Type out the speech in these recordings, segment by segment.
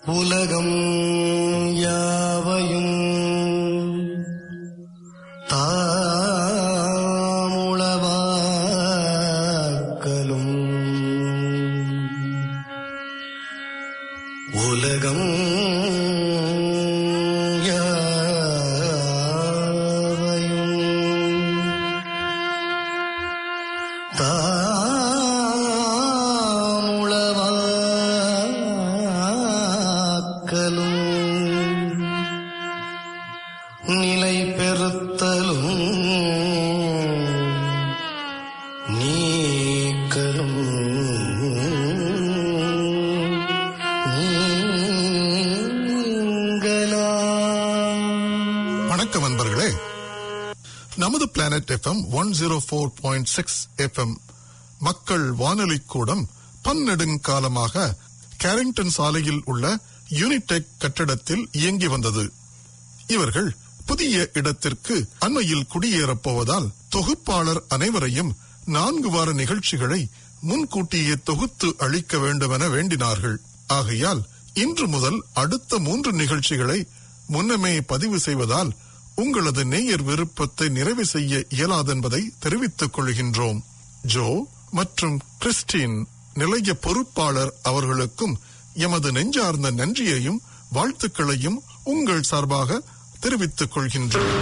உலகம் யாவையும் தாமுளவாக்கலும் உலகம் யாவையும் தாமுளவாக்கலும் நிலை பெறுத்தலும் நீக்கலும் நீங்களாம் வணக்கம் நண்பர்களே நமது planet FM one zero four point six FM மக்கள் வானொலி கூடம் பன்னெடுங்காலமாக கேரிங்டன் சாலையில் உள்ள யூனிடெக் கட்டடத்தில் இயங்கி வந்தது இவர்கள் புதிய இடத்திற்கு அண்மையில் குடியேறப் போவதால் தொகுப்பாளர் அனைவரையும் நான்கு வார நிகழ்ச்சிகளை முன்கூட்டியே தொகுத்து அளிக்க வேண்டுமென வேண்டினார்கள் ஆகையால் இன்று முதல் அடுத்த மூன்று நிகழ்ச்சிகளை முன்னமே பதிவு செய்வதால் உங்களது நேயர் விருப்பத்தை நிறைவு செய்ய இயலாதென்பதை தெரிவித்துக் கொள்கின்றோம் ஜோ மற்றும் கிறிஸ்டின் நிலைய பொறுப்பாளர் அவர்களுக்கும் எமது நெஞ்சார்ந்த நன்றியையும் வாழ்த்துக்களையும் உங்கள் சார்பாக தெரிவித்துக் கொள்கின்றோம்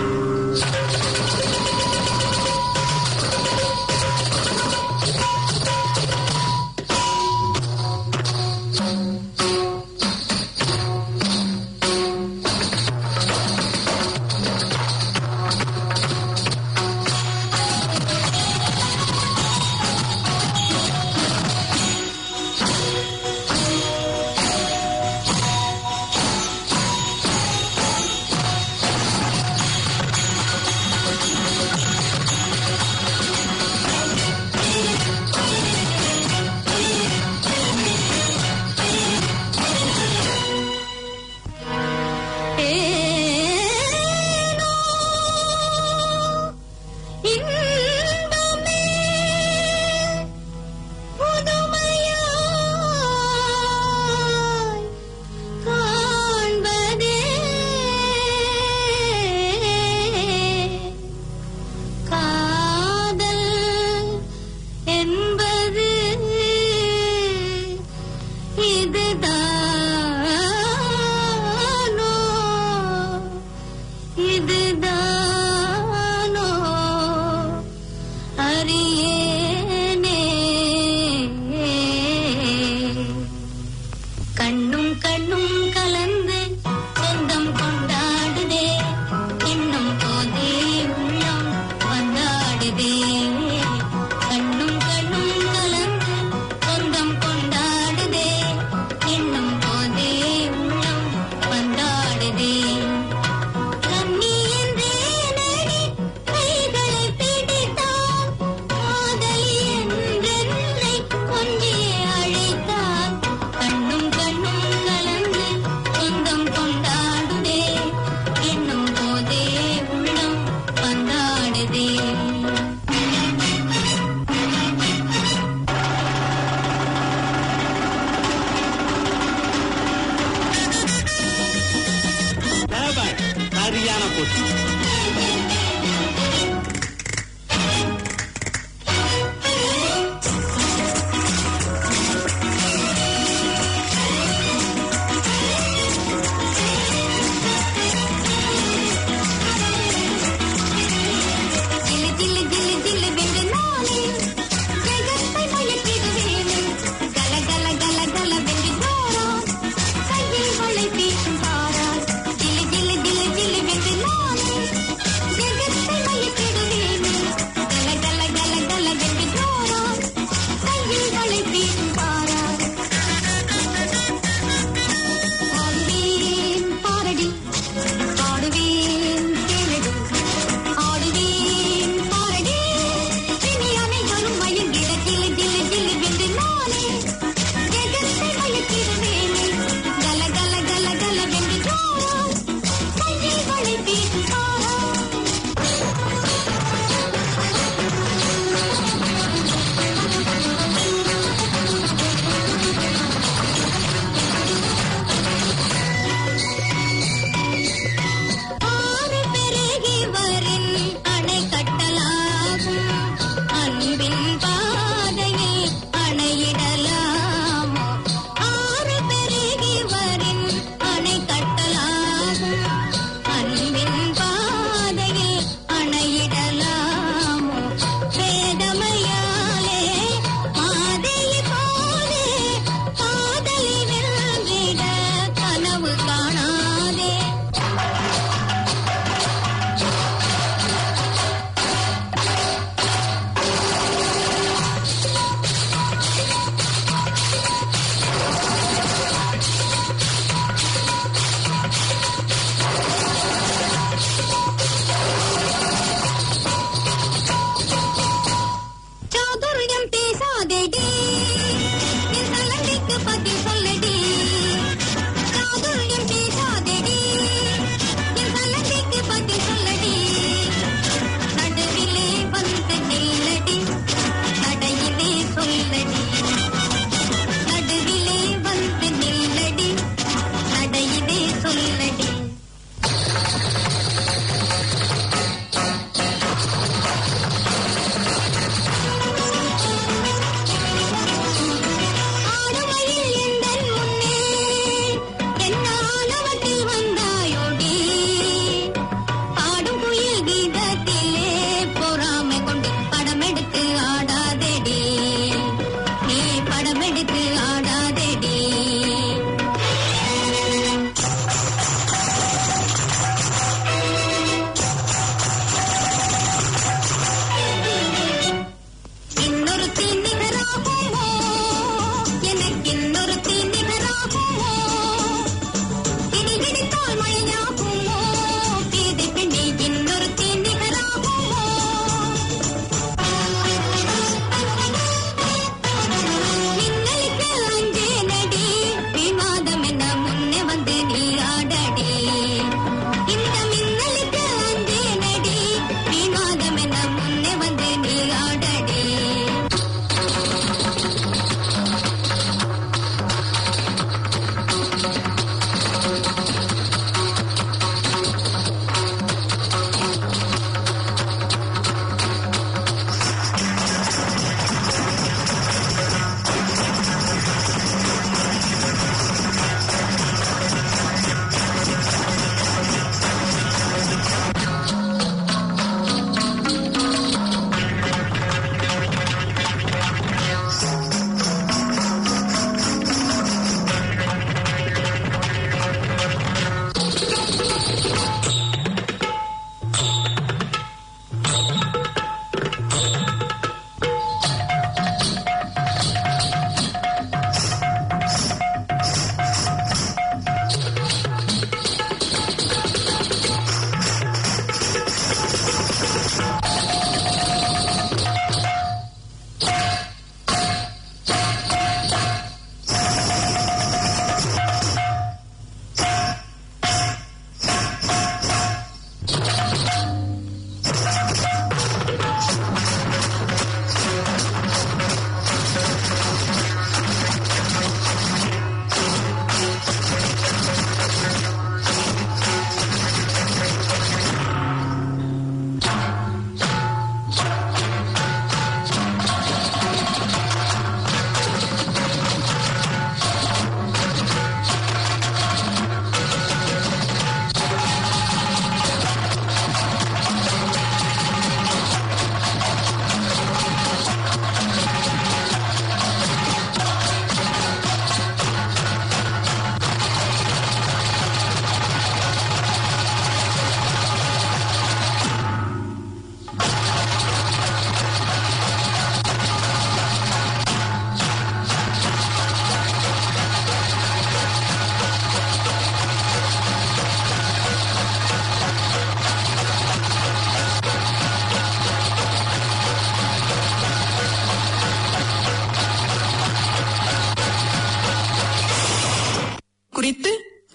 ஏனோ இன்பமே புதுமையாய் காண்பதே காதல் என்பது இதுதானோ இதுதானோ அறியேனே கண்ணும் கண்ணும் கலந்து சொந்தம் கொண்டாடுதே இன்னும் போதே உள்ளம் வந்தாடுதே கண்ணும் கண்ணும் கலந்து சொந்தம் கொண்டாடுதே இன்னும் போதே உள்ளம் வந்தாடுதே கண்ணி என்றே நடி கைகளை பிடித்தான் காதலி என்றென்னை கொஞ்சி அழைத்தான் கண்ணும் கண்ணும் கலந்து சொந்தம் கொண்டாடுதே என்னும் போதே உள்ளம் வந்தாடுதே சரியான போச்சு ஜிலு ஜிலு ஜிலு ஜிலு வென்று நாளே ஜெகத்தை மயக்கிட வேணும் கல கல கல கல வென்று ஜோரா கையில் வளை வீசும் பாரா ஜிலு ஜிலு ஜிலு ஜிலு வென்று நாளே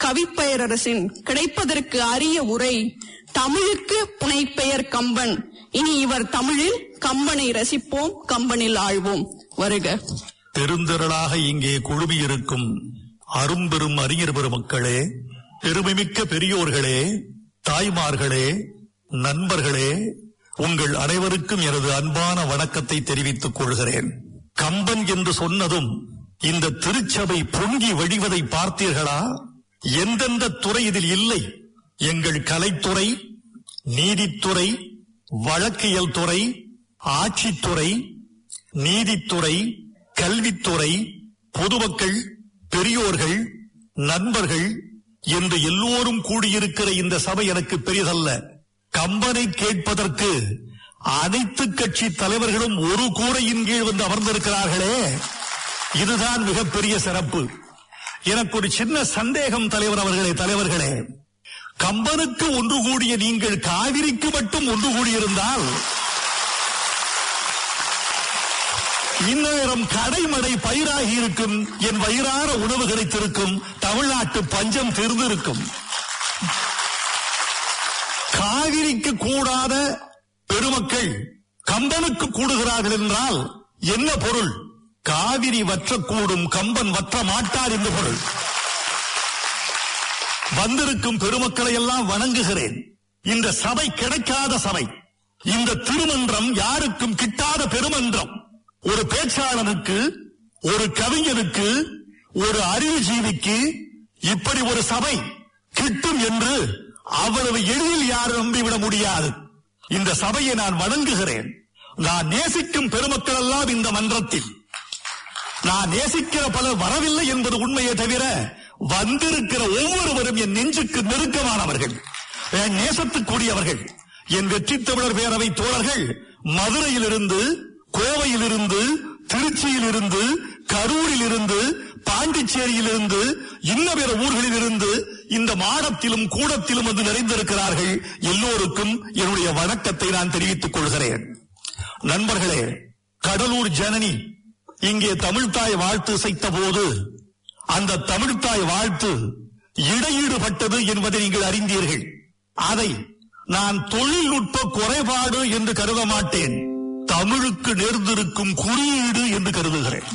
கவிப்பெயரரசின் கிடைப்பதற்கு அரிய உரை தமிழுக்கு புனைப்பெயர் கம்பன் இனி இவர் தமிழில் கம்பனை ரசிப்போம் கம்பனில் ஆழ்வோம் வருக பெருந்திரளாக இங்கே குழுமியிருக்கும் அரும்பெரும் அறிஞர் பெருமக்களே பெருமைமிக்க பெரியோர்களே தாய்மார்களே நண்பர்களே உங்கள் அனைவருக்கும் எனது அன்பான வணக்கத்தை தெரிவித்துக் கொள்கிறேன் கம்பன் என்று சொன்னதும் இந்த திருச்சபை பொங்கி வழிவதை பார்த்தீர்களா எந்தெந்த துறை இதில் இல்லை எங்கள் கலைத்துறை நீதித்துறை வழக்கியல் துறை ஆட்சித்துறை நீதித்துறை கல்வித்துறை பொதுமக்கள் பெரியோர்கள் நண்பர்கள் என்று எல்லோரும் கூடியிருக்கிற இந்த சபை எனக்கு பெரியதல்ல கம்பனை கேட்பதற்கு அனைத்து கட்சி தலைவர்களும் ஒரு கூரையின் கீழ் வந்து அமர்ந்திருக்கிறார்களே இதுதான் மிகப்பெரிய சிறப்பு எனக்கு ஒரு சின்ன சந்தேகம் தலைவர் அவர்களே தலைவர்களே கம்பனுக்கு ஒன்று கூடிய நீங்கள் காவிரிக்கு மட்டும் ஒன்று கூடியிருந்தால் இந்நேரம் கடைமடை பயிராகி இருக்கும் என் வயிறார உணவு கிடைத்திருக்கும் தமிழ்நாட்டு பஞ்சம் தீர்ந்திருக்கும் காவிரிக்கு கூடாத பெருமக்கள் கம்பனுக்கு கூடுகிறார்கள் என்றால் என்ன பொருள் காவிரி வற்றக்கூடும் கம்பன் வற்ற மாட்டார் என்று பொருள் வந்திருக்கும் பெருமக்களை எல்லாம் வணங்குகிறேன் இந்த சபை கிடைக்காத சபை இந்த திருமன்றம் யாருக்கும் கிட்டாத பெருமன்றம் ஒரு பேச்சாளனுக்கு ஒரு கவிஞனுக்கு ஒரு அறிவுஜீவிக்கு இப்படி ஒரு சபை கிட்டும் என்று அவ்வளவு எளிதில் யாரும் நம்பிவிட முடியாது இந்த சபையை நான் வணங்குகிறேன் நான் நேசிக்கும் பெருமக்கள் எல்லாம் இந்த மன்றத்தில் நான் நேசிக்கிற பலர் வரவில்லை என்பது உண்மையே தவிர வந்திருக்கிற ஒவ்வொருவரும் என் நெஞ்சுக்கு நெருக்கமானவர்கள் என் நேசத்துக்குரியவர்கள் என் வெற்றி தமிழர் பேரவை தோழர்கள் மதுரையிலிருந்து கோவையிலிருந்து திருச்சியிலிருந்து கரூரிலிருந்து பாண்டிச்சேரியிலிருந்து இன்ன பிற ஊர்களில் இருந்து இந்த மாடத்திலும் கூடத்திலும் வந்து நிறைந்திருக்கிறார்கள் எல்லோருக்கும் என்னுடைய வணக்கத்தை நான் தெரிவித்துக் கொள்கிறேன் நண்பர்களே கடலூர் ஜனனி இங்கே தமிழ்தாய் வாழ்த்து இசைத்த போது அந்த தமிழ்தாய் வாழ்த்து இடையீடுபட்டது என்பதை நீங்கள் அறிந்தீர்கள் அதை நான் தொழில்நுட்ப குறைபாடு என்று கருத மாட்டேன் தமிழுக்கு நேர்ந்திருக்கும் குறியீடு என்று கருதுகிறேன்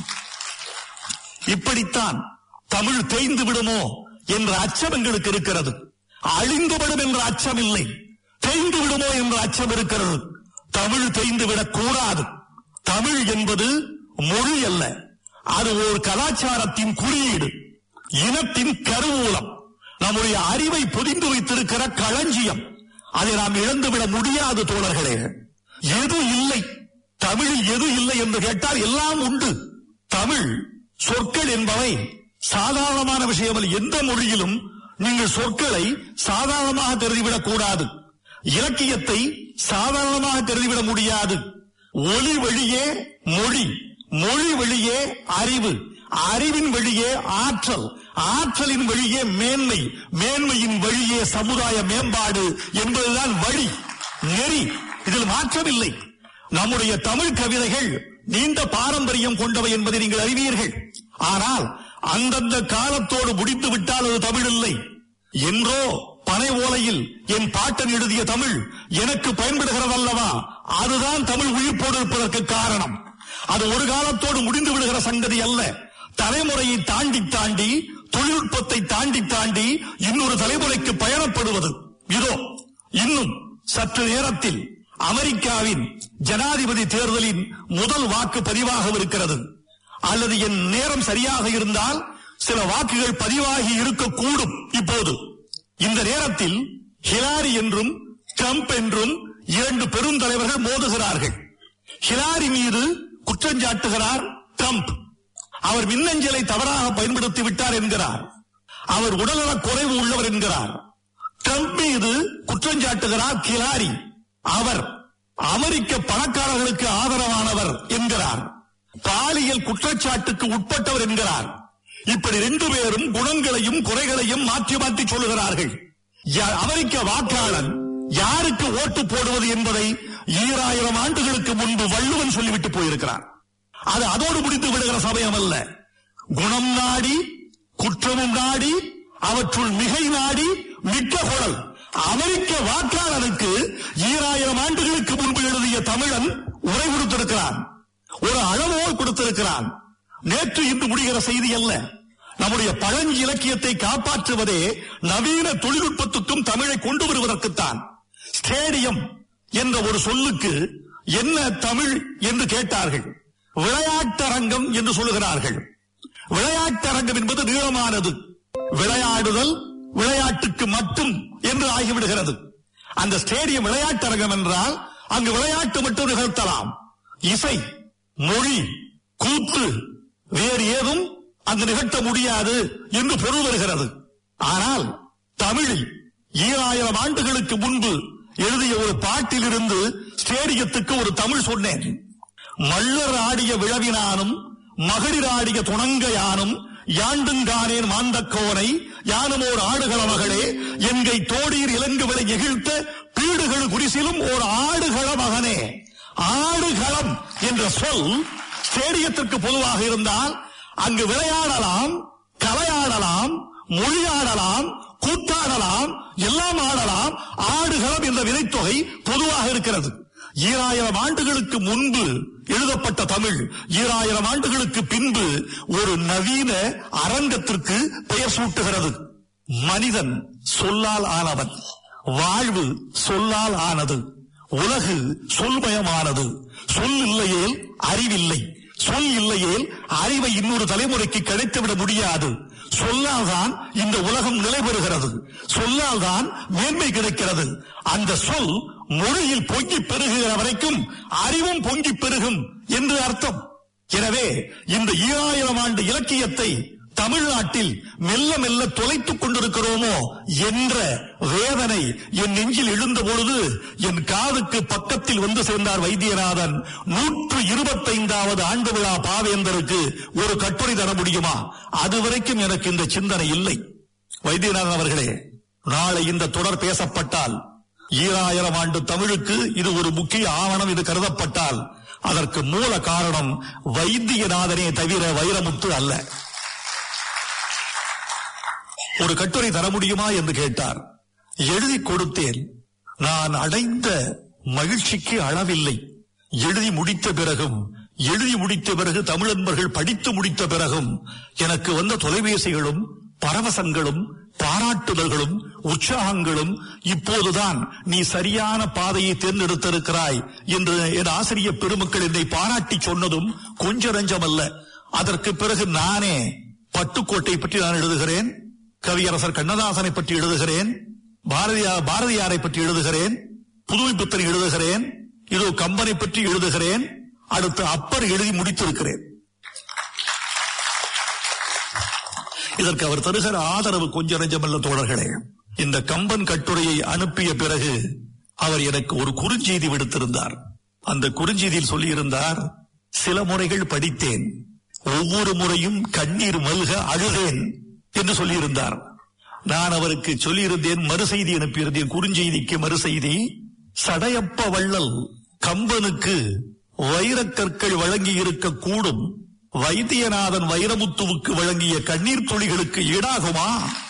இப்படித்தான் தமிழ் தேய்ந்து விடுமோ என்ற அச்சம் எங்களுக்கு இருக்கிறது அழிந்துவிடும் என்ற அச்சம் இல்லை தேய்ந்து விடுமோ என்ற அச்சம் இருக்கிறது தமிழ் தேய்ந்து விடக் கூடாது தமிழ் என்பது மொழி அல்ல அது ஒரு கலாச்சாரத்தின் குறியீடு இனத்தின் கருவூலம் நம்முடைய அறிவை பொதிந்து வைத்திருக்கிற களஞ்சியம் அதை நாம் இழந்துவிட முடியாது தோழர்களே எது இல்லை தமிழில் எது இல்லை என்று கேட்டால் எல்லாம் உண்டு தமிழ் சொற்கள் என்பவை சாதாரணமான விஷயம் அல்ல. எந்த மொழியிலும் நீங்கள் சொற்களை சாதாரணமாக கருதிவிடக் கூடாது இலக்கியத்தை சாதாரணமாக கருதிவிட முடியாது ஒலி வழியே மொழி மொழி வழியே அறிவு அறிவின் வழியே ஆற்றல் ஆற்றலின் வழியே மேன்மை மேன்மையின் வழியே சமுதாய மேம்பாடு என்பதுதான் வழி நெறி இதில் மாற்றமில்லை நம்முடைய தமிழ் கவிதைகள் நீண்ட பாரம்பரியம் கொண்டவை என்பதை நீங்கள் அறிவீர்கள் ஆனால் அந்தந்த காலத்தோடு முடித்து விட்டால் அது தமிழ் இல்லை என்றோ பனை ஓலையில் என் பாட்டன் எழுதிய தமிழ் எனக்கு பயன்படுகிறதல்லவா அதுதான் தமிழ் உயிர்ப்போடு இருப்பதற்கு காரணம் அது ஒரு காலத்தோடு முடிந்து விடுகிற சங்கதி அல்ல தலைமுறையை தாண்டி தாண்டி தொழில்நுட்பத்தை தாண்டி தாண்டி இன்னொரு தலைமுறைக்கு பயணப்படுவது இதோ இன்னும் சற்று நேரத்தில் அமெரிக்காவின் ஜனாதிபதி தேர்தலின் முதல் வாக்கு பதிவாகவிருக்கிறது அல்லது என் நேரம் சரியாக இருந்தால் சில வாக்குகள் பதிவாகி இருக்கக்கூடும் இப்போது இந்த நேரத்தில் ஹிலாரி என்றும் ட்ரம்ப் என்றும் இரண்டு பெருந்தலைவர்கள் மோதுகிறார்கள் ஹிலாரி மீது குற்றஞ்சாட்டுகிறார் ட்ரம்ப் அவர் மின்னஞ்சலை தவறாக பயன்படுத்தி விட்டார் என்கிறார் அவர் உடல்நலக் குறைவு உள்ளவர் என்கிறார் ட்ரம்ப் மீது குற்றஞ்சாட்டுகிறார் ஹிலாரி அவர் அமெரிக்க பணக்காரர்களுக்கு ஆதரவானவர் என்கிறார் பாலியல் குற்றச்சாட்டுக்கு உட்பட்டவர் என்கிறார் இப்படி ரெண்டு பேரும் குணங்களையும் குறைகளையும் மாற்றி மாற்றி சொல்லுகிறார்கள் யா- அமெரிக்க வாக்காளன் யாருக்கு ஓட்டு போடுவது என்பதை ஈராயிரம் ஆண்டுகளுக்கு முன்பு வள்ளுவன் சொல்லிவிட்டு போயிருக்கிறார் அது அதோடு முடிந்து விடுகிற சமயம் அல்ல குணம் நாடி குற்றமும் நாடி அவற்றுள் மிகை நாடி மிக்க குரல் அமெரிக்க வாக்காளருக்கு ஈராயிரம் ஆண்டுகளுக்கு முன்பு எழுதிய தமிழன் உரை கொடுத்திருக்கிறான் ஒரு அளவோடு கொடுத்திருக்கிறான் நேற்று இன்று முடிகிற செய்தி அல்ல நம்முடைய பழஞ்சி இலக்கியத்தை காப்பாற்றுவதே நவீன தொழில்நுட்பத்துக்கும் தமிழை கொண்டு வருவதற்குத்தான் ஸ்டேடியம் என்ற ஒரு சொல்லுக்கு என்ன தமிழ் என்று கேட்டார்கள் விளையாட்டரங்கம் என்று சொல்லுகிறார்கள் விளையாட்டரங்கம் என்பது நீளமானது விளையாடுதல் விளையாட்டுக்கு மட்டும் என்று ஆகிவிடுகிறது அந்த ஸ்டேடியம் விளையாட்டரங்கம் என்றால் அங்கு விளையாட்டு மட்டும் நிகழ்த்தலாம் இசை மொழி கூத்து வேறு ஏதும் அங்கு நிகழ்த்த முடியாது என்று பொருள் வருகிறது ஆனால் தமிழில் ஈராயிரம் ஆண்டுகளுக்கு முன்பு எழுதிய ஒரு பாட்டிலிருந்து ஸ்டேடியத்துக்கு ஒரு தமிழ் சொன்னேன் மல்லர் ஆடிய விழவினானும் மகளிர் ஆடிய துணங்கையானும் யாண்டுங்கானேன் மாந்தக்கோனை யானுமோர் ஆடுகள மகளே எங்கை தோடீர் இலங்கு விலை எகிழ்த்த பீடுகள் குடிசிலும் ஓர் ஆடுகள மகனே ஆடுகளம் என்ற சொல் ஸ்டேடியத்திற்கு பொதுவாக இருந்தால் அங்கு விளையாடலாம் கலையாடலாம் மொழியாடலாம் கூத்தாடலாம் எல்லாம் ஆடலாம் ஆடுகளம் என்ற வினைத்தொகை பொதுவாக இருக்கிறது ஈராயிரம் ஆண்டுகளுக்கு முன்பு எழுதப்பட்ட தமிழ் ஈராயிரம் ஆண்டுகளுக்கு பின்பு ஒரு நவீன அரங்கத்திற்கு பெயர் சூட்டுகிறது மனிதன் சொல்லால் ஆனவன் வாழ்வு சொல்லால் ஆனது உலகு சொல்மயமானது சொல் இல்லையேல் அறிவில்லை சொல் இல்லையேல் அறிவை இன்னொரு தலைமுறைக்கு கிடைத்துவிட முடியாது சொல்லால் தான் இந்த உலகம் நிலை பெறுகிறது சொல்லால் தான் மேன்மை கிடைக்கிறது அந்த சொல் மொழியில் பொங்கி பெருகுகிற வரைக்கும் அறிவும் பொங்கி பெருகும் என்று அர்த்தம் எனவே இந்த ஈராயிரம் ஆண்டு இலக்கியத்தை தமிழ்நாட்டில் மெல்ல மெல்ல தொலைத்துக் கொண்டிருக்கிறோமோ என்ற வேதனை என் நெஞ்சில் எழுந்த பொழுது என் காதுக்கு பக்கத்தில் வந்து சேர்ந்தார் வைத்தியநாதன் நூற்று இருபத்தைந்தாவது ஆண்டு விழா பாவேந்தருக்கு ஒரு கட்டுரை தர முடியுமா அதுவரைக்கும் எனக்கு இந்த சிந்தனை இல்லை வைத்தியநாதன் அவர்களே நாளை இந்த தொடர் பேசப்பட்டால் ஈராயிரம் ஆண்டு தமிழுக்கு இது ஒரு முக்கிய ஆவணம் இது கருதப்பட்டால் அதற்கு மூல காரணம் வைத்தியநாதனே தவிர வைரமுத்து அல்ல ஒரு கட்டுரை தர முடியுமா என்று கேட்டார் எழுதி கொடுத்தேன் நான் அடைந்த மகிழ்ச்சிக்கு அளவில்லை எழுதி முடித்த பிறகும் எழுதி முடித்த பிறகு தமிழன்பர்கள் படித்து முடித்த பிறகும் எனக்கு வந்த தொலைபேசிகளும் பரவசங்களும் பாராட்டுதல்களும் உற்சாகங்களும் இப்போதுதான் நீ சரியான பாதையை தேர்ந்தெடுத்திருக்கிறாய் என்று என் ஆசிரியர் பெருமக்கள் என்னை பாராட்டி சொன்னதும் கொஞ்ச நஞ்சமல்ல அதற்கு பிறகு நானே பட்டுக்கோட்டை பற்றி நான் எழுதுகிறேன் கவியரசர் கண்ணதாசனை பற்றி எழுதுகிறேன் பாரதியா பாரதியாரை பற்றி எழுதுகிறேன் புதுமை புத்தனை எழுதுகிறேன் இதோ கம்பனை பற்றி எழுதுகிறேன் அடுத்து அப்பர் எழுதி முடித்திருக்கிறேன் இதற்கு அவர் தருகிற ஆதரவு கொஞ்ச நெஞ்சமல்ல தோழர்களே இந்த கம்பன் கட்டுரையை அனுப்பிய பிறகு அவர் எனக்கு ஒரு குறுஞ்செய்தி விடுத்திருந்தார் அந்த குறுஞ்செய்தியில் சொல்லியிருந்தார் சில முறைகள் படித்தேன் ஒவ்வொரு முறையும் கண்ணீர் மல்க அழுதேன் என்று சொல்லியிருந்தார் நான் அவருக்கு சொல்லியிருந்தேன் மறுசெய்தி அனுப்பியிருந்தேன் குறுஞ்செய்திக்கு மறுசெய்தி சடையப்ப வள்ளல் கம்பனுக்கு வைரக்கற்கள் வழங்கி இருக்க கூடும் வைத்தியநாதன் வைரமுத்துவுக்கு வழங்கிய கண்ணீர் துளிகளுக்கு ஈடாகுமா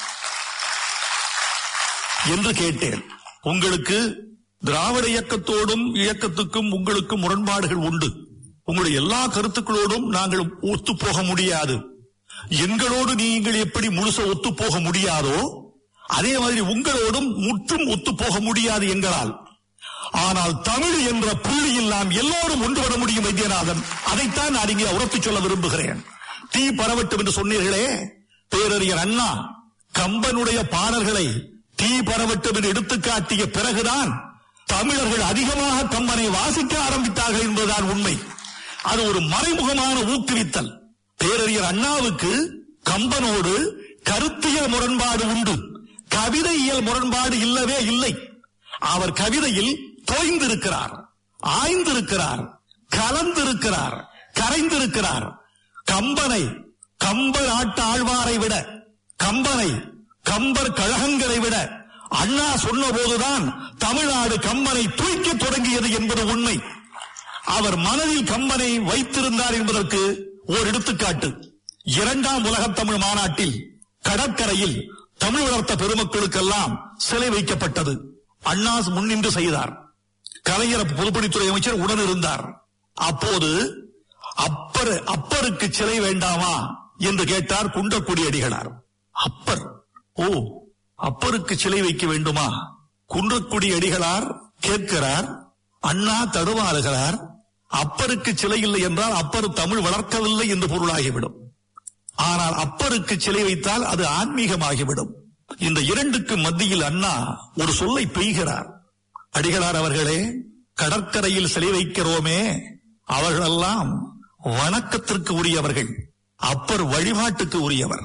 என்று கேட்டேன் உங்களுக்கு திராவிட இயக்கத்தோடும் இயக்கத்துக்கும் உங்களுக்கும் முரண்பாடுகள் உண்டு உங்களுடைய எல்லா கருத்துக்களோடும் நாங்கள் ஒத்து போக முடியாது எங்களோடு நீங்கள் எப்படி முழுச ஒத்து போக முடியாதோ அதே மாதிரி உங்களோடும் முற்றும் ஒத்து போக முடியாது எங்களால் ஆனால் தமிழ் என்ற புள்ளியில் நாம் எல்லோரும் ஒன்றுபட முடியும் வைத்தியநாதன் அதைத்தான் நான் இங்கே உரத்து சொல்ல விரும்புகிறேன் தீ பரவட்டும் என்று சொன்னீர்களே பேரறிஞர் அண்ணா கம்பனுடைய பாடல்களை தீ பரவட்டும் என்று எடுத்துக்காட்டிய பிறகுதான் தமிழர்கள் அதிகமாக கம்பனை வாசிக்க ஆரம்பித்தார்கள் என்பதுதான் உண்மை அது ஒரு மறைமுகமான ஊக்குவித்தல் பேரறிஞர் அண்ணாவுக்கு கம்பனோடு கருத்தியல் முரண்பாடு உண்டு கவிதையியல் முரண்பாடு இல்லவே இல்லை அவர் கவிதையில் தோய்ந்திருக்கிறார் ஆய்ந்திருக்கிறார் கலந்திருக்கிறார் கரைந்திருக்கிறார் கம்பனை கம்பர் ஆட்ட ஆழ்வாரை விட கம்பனை கம்பர் கழகங்களை விட அண்ணா சொன்ன போதுதான் தமிழ்நாடு கம்பனை தூய்க்கத் தொடங்கியது என்பது உண்மை அவர் மனதில் கம்பனை வைத்திருந்தார் என்பதற்கு ஓர் எடுத்துக்காட்டு இரண்டாம் உலகத் தமிழ் மாநாட்டில் கடற்கரையில் தமிழ் வளர்த்த பெருமக்களுக்கெல்லாம் சிலை வைக்கப்பட்டது அண்ணா முன்னின்று செய்தார் கலைஞர் பொதுப்பணித்துறை அமைச்சர் உடன் இருந்தார் அப்போது அப்பர் அப்பருக்கு சிலை வேண்டாமா என்று கேட்டார் குன்றக்குடி அடிகளார் அப்பர் ஓ அப்பருக்கு சிலை வைக்க வேண்டுமா குன்றக்குடி அடிகளார் கேட்கிறார் அண்ணா தடுமாறுகிறார் அப்பருக்கு சிலை இல்லை என்றால் அப்பர் தமிழ் வளர்க்கவில்லை என்று பொருளாகிவிடும் ஆனால் அப்பருக்கு சிலை வைத்தால் அது ஆன்மீகமாகிவிடும் இந்த இரண்டுக்கு மத்தியில் அண்ணா ஒரு சொல்லை பெய்கிறார் அடிகளார் அவர்களே கடற்கரையில் சிலை வைக்கிறோமே அவர்களெல்லாம் வணக்கத்திற்கு உரியவர்கள் அப்பர் வழிபாட்டுக்கு உரியவர்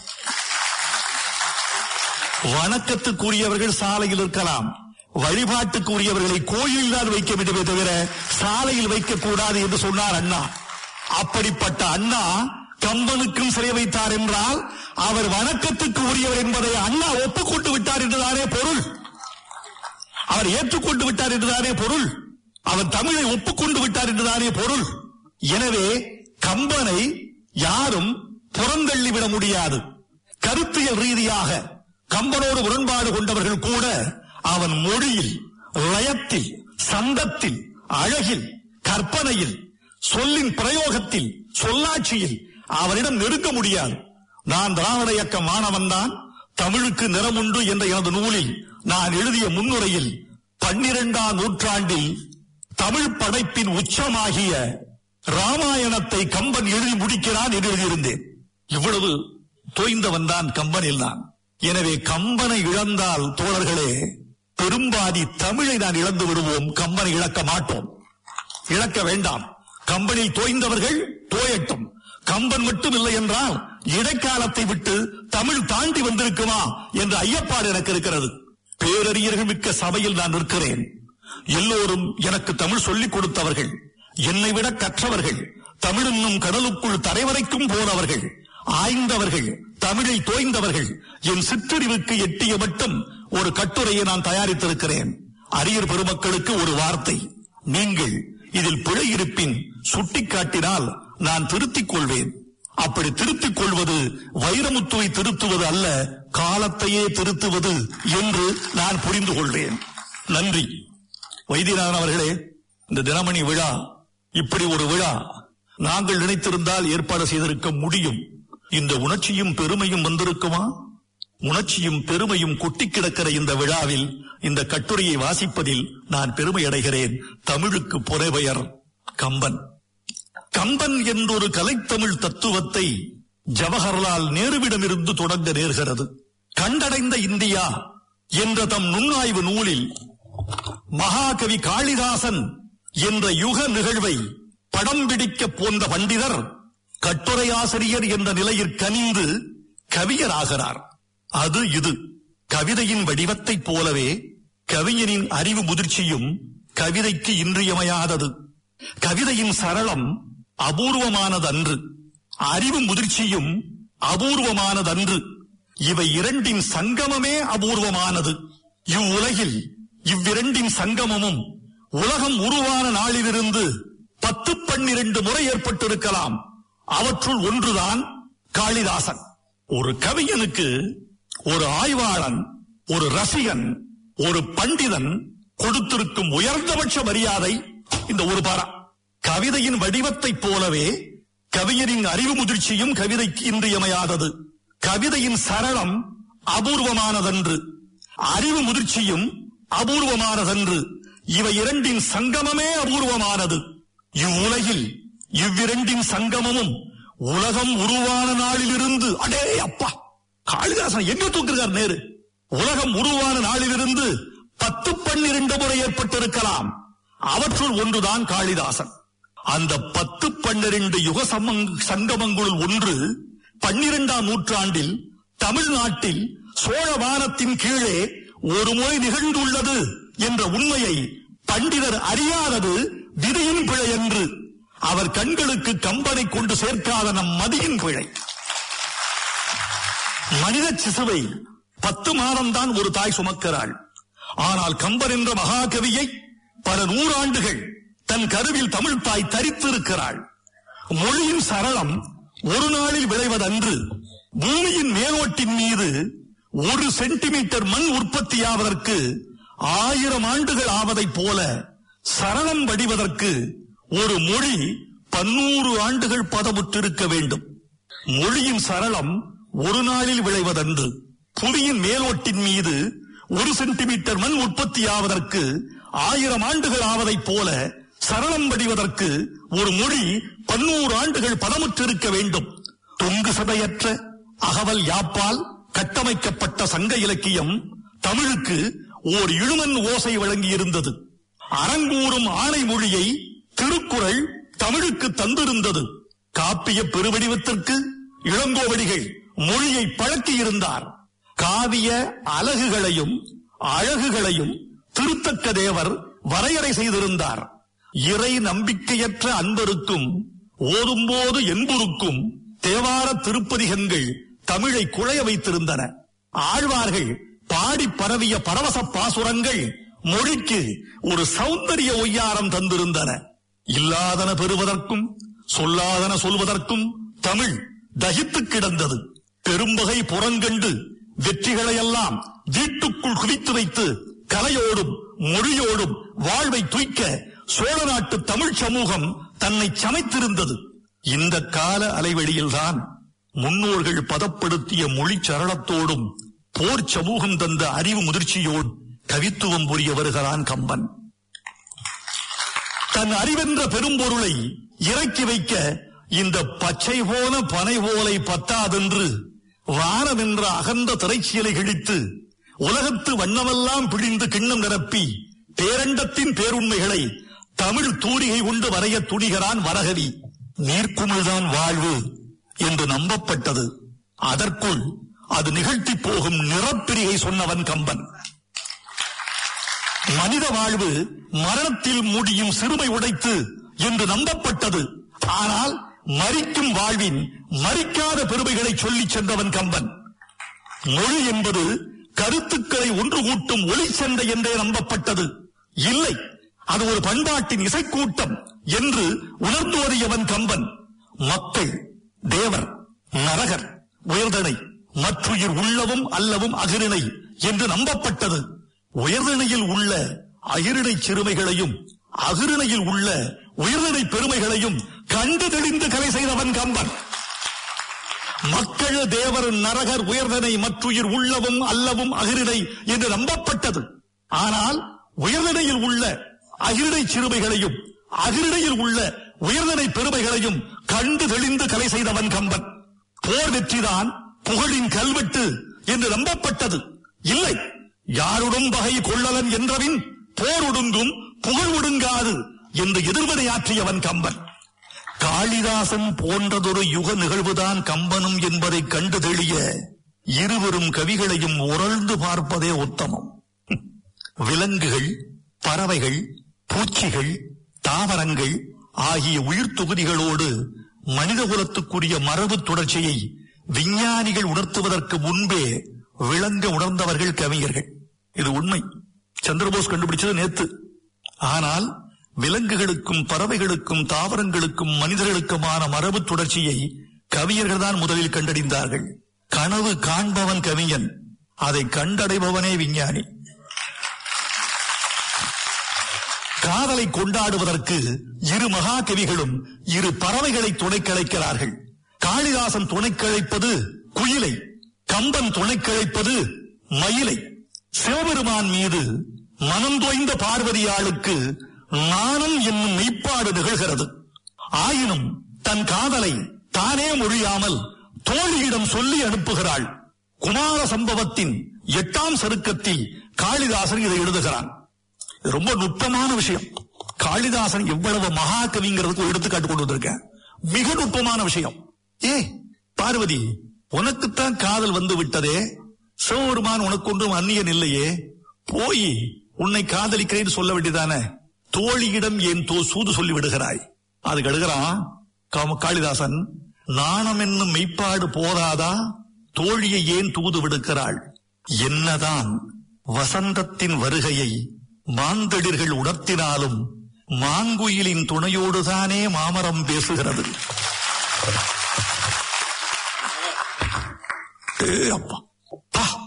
வணக்கத்துக்குரியவர்கள் சாலையில் இருக்கலாம் வழிபாட்டுக்கு உரியவர்களை கோயிலில் தான் வைக்க வேண்டுமே தவிர சாலையில் வைக்கக்கூடாது என்று சொன்னார் அண்ணா அப்படிப்பட்ட அண்ணா கம்பனுக்கும் சிலை வைத்தார் என்றால் அவர் வணக்கத்துக்கு உரியவர் என்பதை அண்ணா ஒப்புக்கொண்டு விட்டார் என்றுதானே பொருள் அவர் ஏற்றுக்கொண்டு விட்டார் என்றுதானே பொருள் அவர் தமிழை ஒப்புக்கொண்டு விட்டார் என்றுதானே பொருள் எனவே கம்பனை யாரும் புறந்தள்ளிவிட முடியாது கருத்தியல் ரீதியாக கம்பனோடு முரண்பாடு கொண்டவர்கள் கூட அவன் மொழியில் லயத்தில் சந்தத்தில் அழகில் கற்பனையில் சொல்லின் பிரயோகத்தில் சொல்லாட்சியில் அவனிடம் நெருங்க முடியாது நான் திராவிட இயக்க மாணவன் தான் தமிழுக்கு நிறமுண்டு என்ற எனது நூலில் நான் எழுதிய முன்னுரையில் பன்னிரெண்டாம் நூற்றாண்டில் தமிழ் படைப்பின் உச்சமாகிய ராமாயணத்தை கம்பன் எழுதி முடிக்கிறான் என்று எழுதியிருந்தேன் இவ்வளவு தோய்ந்தவன் தான் கம்பனில் நான் எனவே கம்பனை இழந்தால் தோழர்களே பெரும்பாதி தமிழை நான் இழந்து விடுவோம் கம்பனை இழக்க மாட்டோம் இழக்க வேண்டாம் கம்பனில் தோய்ந்தவர்கள் தோயட்டும் கம்பன் மட்டும் இல்லை என்றால் இடைக்காலத்தை விட்டு தமிழ் தாண்டி வந்திருக்குமா என்ற ஐயப்பாடு எனக்கு இருக்கிறது பேரறிஞர்கள் மிக்க சபையில் நான் நிற்கிறேன் எல்லோரும் எனக்கு தமிழ் சொல்லிக் கொடுத்தவர்கள் என்னை விட கற்றவர்கள் தமிழ் என்னும் கடலுக்குள் தரைவரைக்கும் போனவர்கள் ஆய்ந்தவர்கள் தமிழை தோய்ந்தவர்கள் என் சிற்றறிவுக்கு எட்டிய மட்டும் ஒரு கட்டுரையை நான் தயாரித்திருக்கிறேன் அரியர் பெருமக்களுக்கு ஒரு வார்த்தை நீங்கள் இதில் பிழை இருப்பின் சுட்டிக்காட்டினால் நான் திருத்திக் கொள்வேன் அப்படி திருத்திக் கொள்வது வைரமுத்துவை திருத்துவது அல்ல காலத்தையே திருத்துவது என்று நான் புரிந்து கொள்வேன் நன்றி வைத்தியநாதன் அவர்களே இந்த தினமணி விழா இப்படி ஒரு விழா நாங்கள் நினைத்திருந்தால் ஏற்பாடு செய்திருக்க முடியும் இந்த உணர்ச்சியும் பெருமையும் வந்திருக்குமா உணர்ச்சியும் பெருமையும் கொட்டி கிடக்கிற இந்த விழாவில் இந்த கட்டுரையை வாசிப்பதில் நான் பெருமை அடைகிறேன் தமிழுக்கு புனைபெயர் கம்பன் கம்பன் என்றொரு கலைத்தமிழ் தத்துவத்தை ஜவஹர்லால் நேருவிடமிருந்து தொடங்க நேர்கிறது கண்டடைந்த இந்தியா என்ற தம் நுண்ணாய்வு நூலில் மகாகவி காளிதாசன் என்ற யுக நிகழ்வை படம் பிடிக்க போன்ற பண்டிதர் கட்டுரையாசிரியர் என்ற நிலையில் கனிந்து கவியராகிறார் அது இது கவிதையின் வடிவத்தைப் போலவே கவிஞனின் அறிவு முதிர்ச்சியும் கவிதைக்கு இன்றியமையாதது கவிதையின் சரளம் அபூர்வமானதன்று அறிவு முதிர்ச்சியும் அபூர்வமானதன்று இவை இரண்டின் சங்கமமே அபூர்வமானது இவ்வுலகில் இவ்விரண்டின் சங்கமமும் உலகம் உருவான நாளிலிருந்து பத்து பன்னிரண்டு முறை ஏற்பட்டிருக்கலாம் அவற்றுள் ஒன்றுதான் காளிதாசன் ஒரு கவிஞனுக்கு ஒரு ஆய்வாளன் ஒரு ரசிகன் ஒரு பண்டிதன் கொடுத்திருக்கும் உயர்ந்தபட்ச மரியாதை இந்த ஒரு பாரா கவிதையின் வடிவத்தைப் போலவே கவிஞரின் அறிவு முதிர்ச்சியும் கவிதைக்கு இன்றியமையாதது கவிதையின் சரளம் அபூர்வமானதன்று அறிவு முதிர்ச்சியும் அபூர்வமானதன்று இவை இரண்டின் சங்கமமே அபூர்வமானது இவ்வுலகில் இவ்விரண்டின் சங்கமமும் உலகம் உருவான நாளிலிருந்து அடே அப்பா காளிதாசன் எங்க தூக்குறார் நேரு உலகம் உருவான நாளிலிருந்து பத்து பன்னிரண்டு முறை ஏற்பட்டிருக்கலாம் அவற்றுள் ஒன்றுதான் காளிதாசன் அந்த பத்து பன்னிரண்டு யுக சமங்- சங்கமங்களுள் ஒன்று பன்னிரெண்டாம் நூற்றாண்டில் தமிழ்நாட்டில் சோழவானத்தின் கீழே ஒரு முறை நிகழ்ந்துள்ளது என்ற உண்மையை பண்டிதர் அறியாதது விதியின் பிழை என்று அவர் கண்களுக்கு கம்பனை கொண்டு சேர்க்காத நம் மதியின் பிழை மனித சிசுவை பத்து மாதம்தான் ஒரு தாய் சுமக்கிறாள் ஆனால் கம்பர் என்ற மகாகவியை பல நூறாண்டுகள் தன் கருவில் தமிழ் தாய் தரித்திருக்கிறாள் மொழியின் சரளம் ஒரு நாளில் விளைவதன்று பூமியின் மேலோட்டின் மீது ஒரு சென்டிமீட்டர் மண் உற்பத்தியாவதற்கு ஆயிரம் ஆண்டுகள் ஆவதைப் போல சரளம் வடிவதற்கு ஒரு மொழி பன்னூறு ஆண்டுகள் பதமுற்றிருக்க வேண்டும் மொழியின் சரளம் ஒரு நாளில் விளைவதன்று புவியின் மேலோட்டின் மீது ஒரு சென்டிமீட்டர் மண் உற்பத்தியாவதற்கு ஆயிரம் ஆண்டுகள் ஆவதைப் போல சரளம் வடிவதற்கு ஒரு மொழி பன்னூறு ஆண்டுகள் பதமுற்றிருக்க வேண்டும் தொங்கு சதையற்ற அகவல் யாப்பால் கட்டமைக்கப்பட்ட சங்க இலக்கியம் தமிழுக்கு ஓர் இழுமன் ஓசை வழங்கியிருந்தது அரங்கூறும் ஆணை மொழியை திருக்குறள் தமிழுக்கு தந்திருந்தது காப்பிய பெருவடிவத்திற்கு இளங்கோவடிகள் மொழியை பழக்கியிருந்தார் காவிய அலகுகளையும் அழகுகளையும் திருத்தக்க தேவர் வரையறை செய்திருந்தார் இறை நம்பிக்கையற்ற அன்பருக்கும் ஓதும்போது என்புருக்கும் தேவார திருப்பதிகங்கள் தமிழை குழைய வைத்திருந்தன ஆழ்வார்கள் பாடி பரவிய பரவச பாசுரங்கள் மொழிக்கு ஒரு சௌந்தரிய ஒய்யாரம் தந்திருந்தன இல்லாதன பெறுவதற்கும் சொல்லாதன சொல்வதற்கும் தமிழ் தகித்து கிடந்தது பெரும்பகை புறங்கண்டு வெற்றிகளையெல்லாம் வீட்டுக்குள் குவித்து வைத்து கலையோடும் மொழியோடும் வாழ்வை துய்க்க சோழ நாட்டு தமிழ் சமூகம் தன்னை சமைத்திருந்தது இந்த கால அலைவெளியில்தான் முன்னோர்கள் பதப்படுத்திய மொழி சரளத்தோடும் போர் சமூகம் தந்த அறிவு முதிர்ச்சியோடு கவித்துவம் புரிய வருகிறான் கம்பன் தன் அறிவென்ற பெரும்பொருளை இறக்கி வைக்க இந்த பச்சை போன பனை ஓலை பத்தாதென்று வானம் என்ற அகன்ற திரைச்சீலை கிழித்து உலகத்து வண்ணமெல்லாம் பிழிந்து கிண்ணம் நிரப்பி பேரண்டத்தின் பேருண்மைகளை தமிழ் தூரிகை கொண்டு வரைய துணிகிறான் வரகவி நீர்க்குமிழ்தான் வாழ்வு என்று நம்பப்பட்டது அதற்குள் அது நிகழ்த்தி போகும் நிறப்பிரிகை சொன்னவன் கம்பன் மனித வாழ்வு மரணத்தில் முடியும் சிறுமை உடைத்து என்று நம்பப்பட்டது ஆனால் மரிக்கும் வாழ்வின் மரிக்காத பெருமைகளை சொல்லிச் சென்றவன் கம்பன் மொழி என்பது கருத்துக்களை ஒன்று கூட்டும் ஒளி சண்டை என்றே நம்பப்பட்டது இல்லை அது ஒரு பண்பாட்டின் இசைக்கூட்டம் என்று உணர்ந்து வரியவன் கம்பன் மக்கள் தேவர் நரகர் உயர்தனை மற்றுயிர் உள்ளவும் அல்லவும் அகிரிணை என்று நம்பப்பட்டது உயர்தனையில் உள்ள அகிரிணை சிறுமைகளையும் அகிரிணையில் உள்ள உயர்தனை பெருமைகளையும் கண்டு தெளிந்து கலை செய்தவன் கம்பன் மக்கள் தேவர் நரகர் உயர்தனை மற்றுயிர் உள்ளவும் அல்லவும் அகிரிணை என்று நம்பப்பட்டது ஆனால் உயர்தனையில் உள்ள அகிரிணை சிறுமைகளையும் அகிரிணையில் உள்ள உயர்தனை பெருமைகளையும் கண்டு தெளிந்து கலை செய்தவன் கம்பன் போர் வெற்றிதான் புகழின் கல்வெட்டு என்று நம்பப்பட்டது இல்லை யாருடன் பகை கொள்ளலன் என்றவின் போர் ஒடுங்கும் புகழ் ஒடுங்காது என்று எதிர்வினையாற்றியவன் கம்பன் காளிதாசன் போன்றதொரு யுக நிகழ்வுதான் கம்பனும் என்பதை கண்டு தெளிய இருவரும் கவிகளையும் உரழ்ந்து பார்ப்பதே உத்தமம் விலங்குகள் பறவைகள் பூச்சிகள் தாவரங்கள் ஆகிய உயிர் தொகுதிகளோடு மனிதகுலத்துக்குரிய மரபு தொடர்ச்சியை விஞ்ஞானிகள் உணர்த்துவதற்கு முன்பே விளங்க உணர்ந்தவர்கள் கவிஞர்கள் இது உண்மை சந்திரபோஸ் கண்டுபிடிச்சது நேத்து ஆனால் விலங்குகளுக்கும் பறவைகளுக்கும் தாவரங்களுக்கும் மனிதர்களுக்குமான மரபு தொடர்ச்சியை கவிஞர்கள் தான் முதலில் கண்டறிந்தார்கள் கனவு காண்பவன் கவிஞன் அதை கண்டடைபவனே விஞ்ஞானி காதலை கொண்டாடுவதற்கு இரு மகா கவிகளும் இரு பறவைகளை துணைக்கழைக்கிறார்கள் காளிதாசன் துணைக்கழைப்பது குயிலை கம்பன் துணைக்கழைப்பது மயிலை சிவபெருமான் மீது மனம் தோய்ந்த பார்வதியாளுக்கு நாணம் என்னும் மெய்ப்பாடு நிகழ்கிறது ஆயினும் தன் காதலை தானே மொழியாமல் தோழியிடம் சொல்லி அனுப்புகிறாள் குமார சம்பவத்தின் எட்டாம் சருக்கத்தில் காளிதாசன் இதை எழுதுகிறான் இது ரொம்ப நுட்பமான விஷயம் காளிதாசன் எவ்வளவு மகா கவிங்கிறதுக்கு ஒரு எடுத்துக்காட்டு கொண்டு வந்திருக்கேன் மிக நுட்பமான விஷயம் ஏ பார்வதி உனக்குத்தான் காதல் வந்து விட்டதே சிவபெருமான் உனக்கு ஒன்றும் அந்நியன் இல்லையே போய் உன்னை காதலிக்கிறேன்னு சொல்ல வேண்டியதானே தோழியிடம் ஏன் தோ சூது சொல்லி விடுகிறாய் அதுக்கு எழுகிறான் காம- காளிதாசன் நாணம் என்னும் மெய்ப்பாடு போதாதா தோழியை ஏன் தூது விடுக்கிறாள் என்னதான் வசந்தத்தின் வருகையை மாந்தளிர்கள் உணர்த்தினாலும் மாங்குயிலின் துணையோடுதானே மாமரம் பேசுகிறது ஏ அப்பா. பா.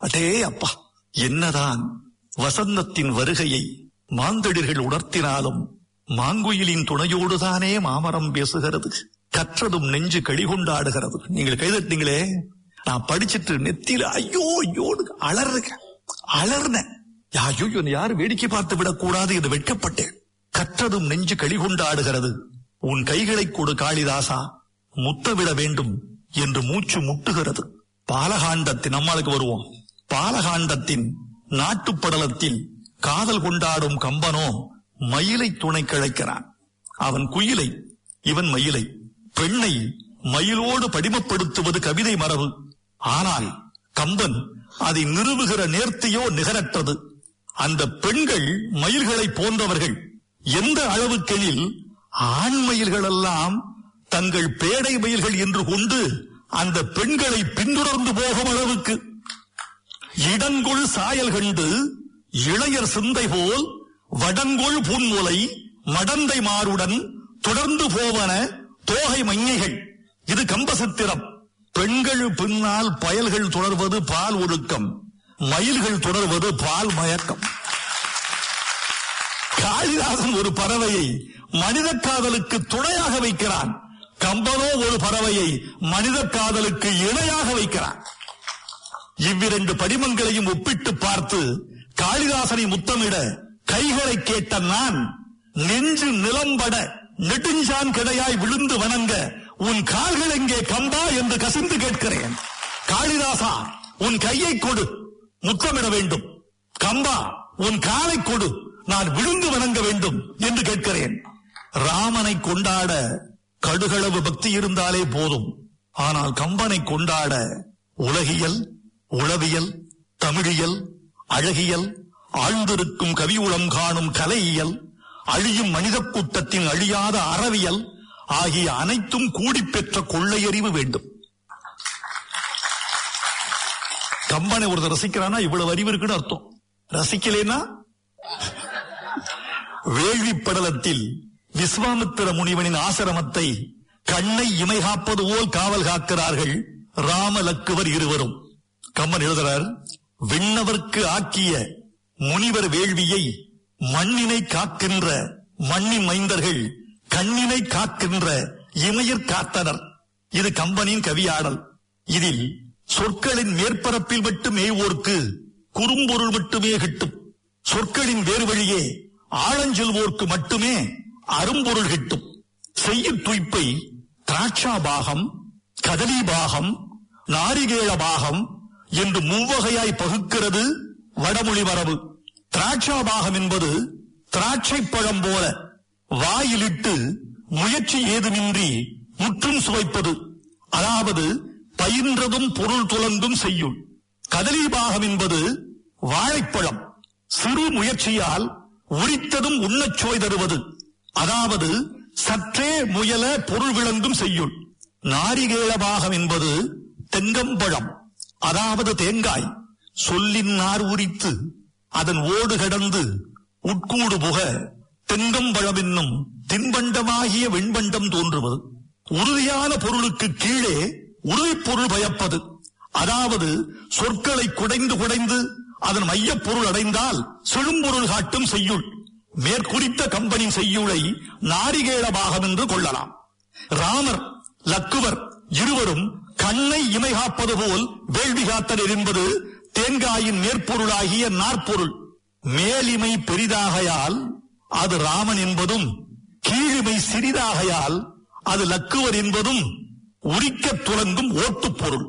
அடே அப்பா என்னதான் வசந்தத்தின் வருகையை மாந்தளிர்கள் உணர்த்தினாலும் மாங்குயிலின் துணையோடுதானே மாமரம் பேசுகிறது கற்றதும் நெஞ்சு களி கொண்டாடுகிறது நீங்கள் கைதட்டிங்களே நான் படிச்சிட்டு நெத்தியில ஐயோ ஐயோடு அலறுங்க அலர்னேன் ஐயோ என்னை யாரும் வேடிக்கை பார்த்து விடக்கூடாது என்று வெட்கப்பட்டேன் கற்றதும் நெஞ்சு களி கொண்டாடுகிறது உன் கைகளை கொடு காளிதாசா முத்தவிட வேண்டும் என்று மூச்சு முட்டுகிறது பாலகாண்டத்தின் நம்மளுக்கு வருவோம் பாலகாண்டத்தின் நாட்டுப்படலத்தில் காதல் கொண்டாடும் கம்பனோ மயிலை துணை கிழைக்கிறான் அவன் குயிலை இவன் மயிலை பெண்ணை மயிலோடு படிமப்படுத்துவது கவிதை மரபு ஆனால் கம்பன் அதை நிறுவுகிற நேர்த்தியோ நிகரற்றது அந்த பெண்கள் மயில்களை போன்றவர்கள் எந்த அளவுக்கெனில் ஆண் மயில்கள் எல்லாம் தங்கள் பேடை மயில்கள் என்று கொண்டு அந்த பெண்களை பின்தொடர்ந்து போகும் அளவுக்கு இடங்கொள் சாயல் கண்டு இளையர் சிந்தை போல் வடங்கொள் பூன்முலை மடந்தை மாருடன் தொடர்ந்து போவன தோகை மங்கைகள் இது கம்பசித்திரம் பெண்கள் பின்னால் பயல்கள் தொடர்வது பால் ஒழுக்கம் மயில்கள் தொடர்வது பால் மயக்கம் காளிதாசன் ஒரு பறவையை மனித காதலுக்கு துணையாக வைக்கிறான் கம்பனோ ஒரு பறவையை மனித காதலுக்கு இணையாக வைக்கிறான் இவ்விரண்டு படிமங்களையும் ஒப்பிட்டு பார்த்து காளிதாசனை முத்தமிட கைகளை கேட்ட நான் நெஞ்சு நிலம்பட நெடுஞ்சான் கிடையாய் விழுந்து வணங்க உன் கால்கள் எங்கே கம்பா என்று கசிந்து கேட்கிறேன் காளிதாசா உன் கையை கொடு முத்தமிட வேண்டும் கம்பா உன் காலை கொடு நான் விழுந்து வணங்க வேண்டும் என்று கேட்கிறேன் ராமனை கொண்டாட கடுகளவு பக்தி இருந்தாலே போதும் ஆனால் கம்பனை கொண்டாட உலகியல் உளவியல் தமிழியல் அழகியல் ஆழ்ந்திருக்கும் கவி உளம் காணும் கலையியல் அழியும் மனித கூட்டத்தின் அழியாத அறவியல் ஆகிய அனைத்தும் கூடிப் பெற்ற கொள்ளையறிவு வேண்டும் கம்பனை ஒருத்தர் ரசிக்கிறானா இவ்வளவு அறிவு இருக்குன்னு அர்த்தம் ரசிக்கலைன்னா வேள்வி படலத்தில் விஸ்வாமித்திர முனிவனின் ஆசிரமத்தை கண்ணை இமை காப்பது போல் காவல் காக்கிறார்கள் ராம லக்குவர் இருவரும் கம்மன் எழுதுறார் விண்ணவர்க்கு ஆக்கிய முனிவர் வேள்வியை மண்ணினை காக்கின்ற மண்ணின் மைந்தர்கள் கண்ணினை காக்கின்ற இமையர் காத்தனர் இது கம்பனின் கவியாடல் இதில் சொற்களின் மேற்பரப்பில் மட்டும் மேய்வோர்க்கு குறும்பொருள் மட்டுமே கிட்டும் சொற்களின் வேறு வழியே ஆழஞ்செல்வோர்க்கு மட்டுமே அரும்பொருள் கிட்டும் செய்யும் துய்ப்பை திராட்சா பாகம் கதலி பாகம் நாரிகேள பாகம் என்று மூவகையாய் பகுக்கிறது வடமொழி மரபு திராட்சா பாகம் என்பது திராட்சை பழம் போல வாயிலிட்டு முயற்சி ஏதுமின்றி முற்றும் சுவைப்பது அதாவது பயின்றதும் பொருள் துலங்கும் செய்யுள் கதலி பாகம் என்பது வாழைப்பழம் சிறு முயற்சியால் உரித்ததும் உண்ணச் சுவை தருவது அதாவது சற்றே முயல பொருள் விளங்கும் செய்யுள் நாரிகேள பாகம் என்பது தெங்கம்பழம் அதாவது தேங்காய் சொல்லின் நார் உரித்து அதன் ஓடு கடந்து உட்கூடு புக தெங்கம்பழம் என்னும் தின்பண்டமாகிய வெண்பண்டம் தோன்றுவது உறுதியான பொருளுக்கு கீழே உறுதிப் பொருள் பயப்பது அதாவது சொற்களை குடைந்து குடைந்து அதன் மையப் பொருள் அடைந்தால் செழும்பொருள் காட்டும் செய்யுள் மேற்குறித்த கம்பனின் செய்யுளை நாரிகேள பாகம் என்று கொள்ளலாம் ராமர் லக்குவர் இருவரும் கண்ணை இமை காப்பது போல் வேள்வி காத்தனர் என்பது தேங்காயின் மேற்பொருளாகிய நாற்பொருள் மேலிமை பெரிதாகையால் அது ராமன் என்பதும் கீழிமை சிறிதாகையால் அது லக்குவர் என்பதும் உரிக்கத் துலங்கும் ஓட்டுப் பொருள்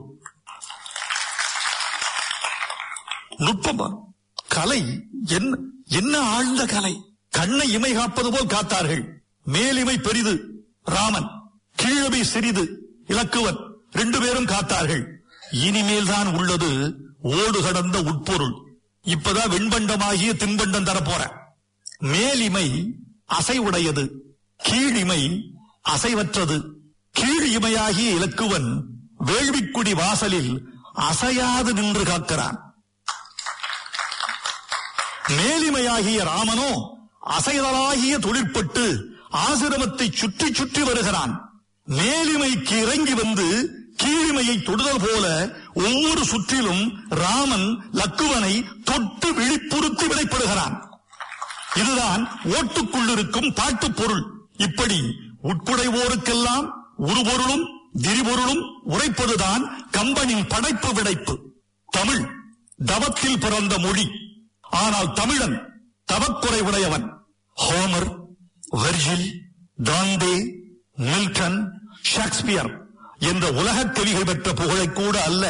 நுட்பமா கலை என்ன என்ன ஆழ்ந்த கலை கண்ணை இமை காப்பது போல் காத்தார்கள் மேலிமை பெரிது ராமன் கீழமை சிறிது இலக்குவன் ரெண்டு பேரும் காத்தார்கள் இனிமேல் தான் உள்ளது ஓடு கடந்த உட்பொருள் இப்பதான் வெண்பண்டமாகிய தின்பண்டம் தரப்போற மேலிமை அசைவுடையது கீழிமை அசைவற்றது கீழ் இமையாகிய இலக்குவன் வேள்விக்குடி வாசலில் அசையாது நின்று காக்கிறான் மேலிமையாகிய ராமனோ அசைதலாகிய தொழிற்பட்டு ஆசிரமத்தை சுற்றி சுற்றி வருகிறான் மேலிமைக்கு இறங்கி வந்து கீழிமையை திருவடியை தொடுதல் போல ஒவ்வொரு சுற்றிலும் ராமன் லக்குவனை தொட்டு விழிப்புறுத்தி விடைப்படுகிறான் இதுதான் ஓட்டுக்குள்ளிருக்கும் பாட்டுப் பொருள் இப்படி உட்புடைவோருக்கெல்லாம் உருபொருளும் திரிபொருளும் உரைப்பதுதான் கம்பனின் படைப்பு விடைப்பு தமிழ் தவத்தில் பிறந்த மொழி ஆனால் தமிழன் தவக்குறைவுடையவன் Homer Virgil Dante Milton Shakespeare என்ற உலகக் கவிகள் பெற்ற புகழை கூட அல்ல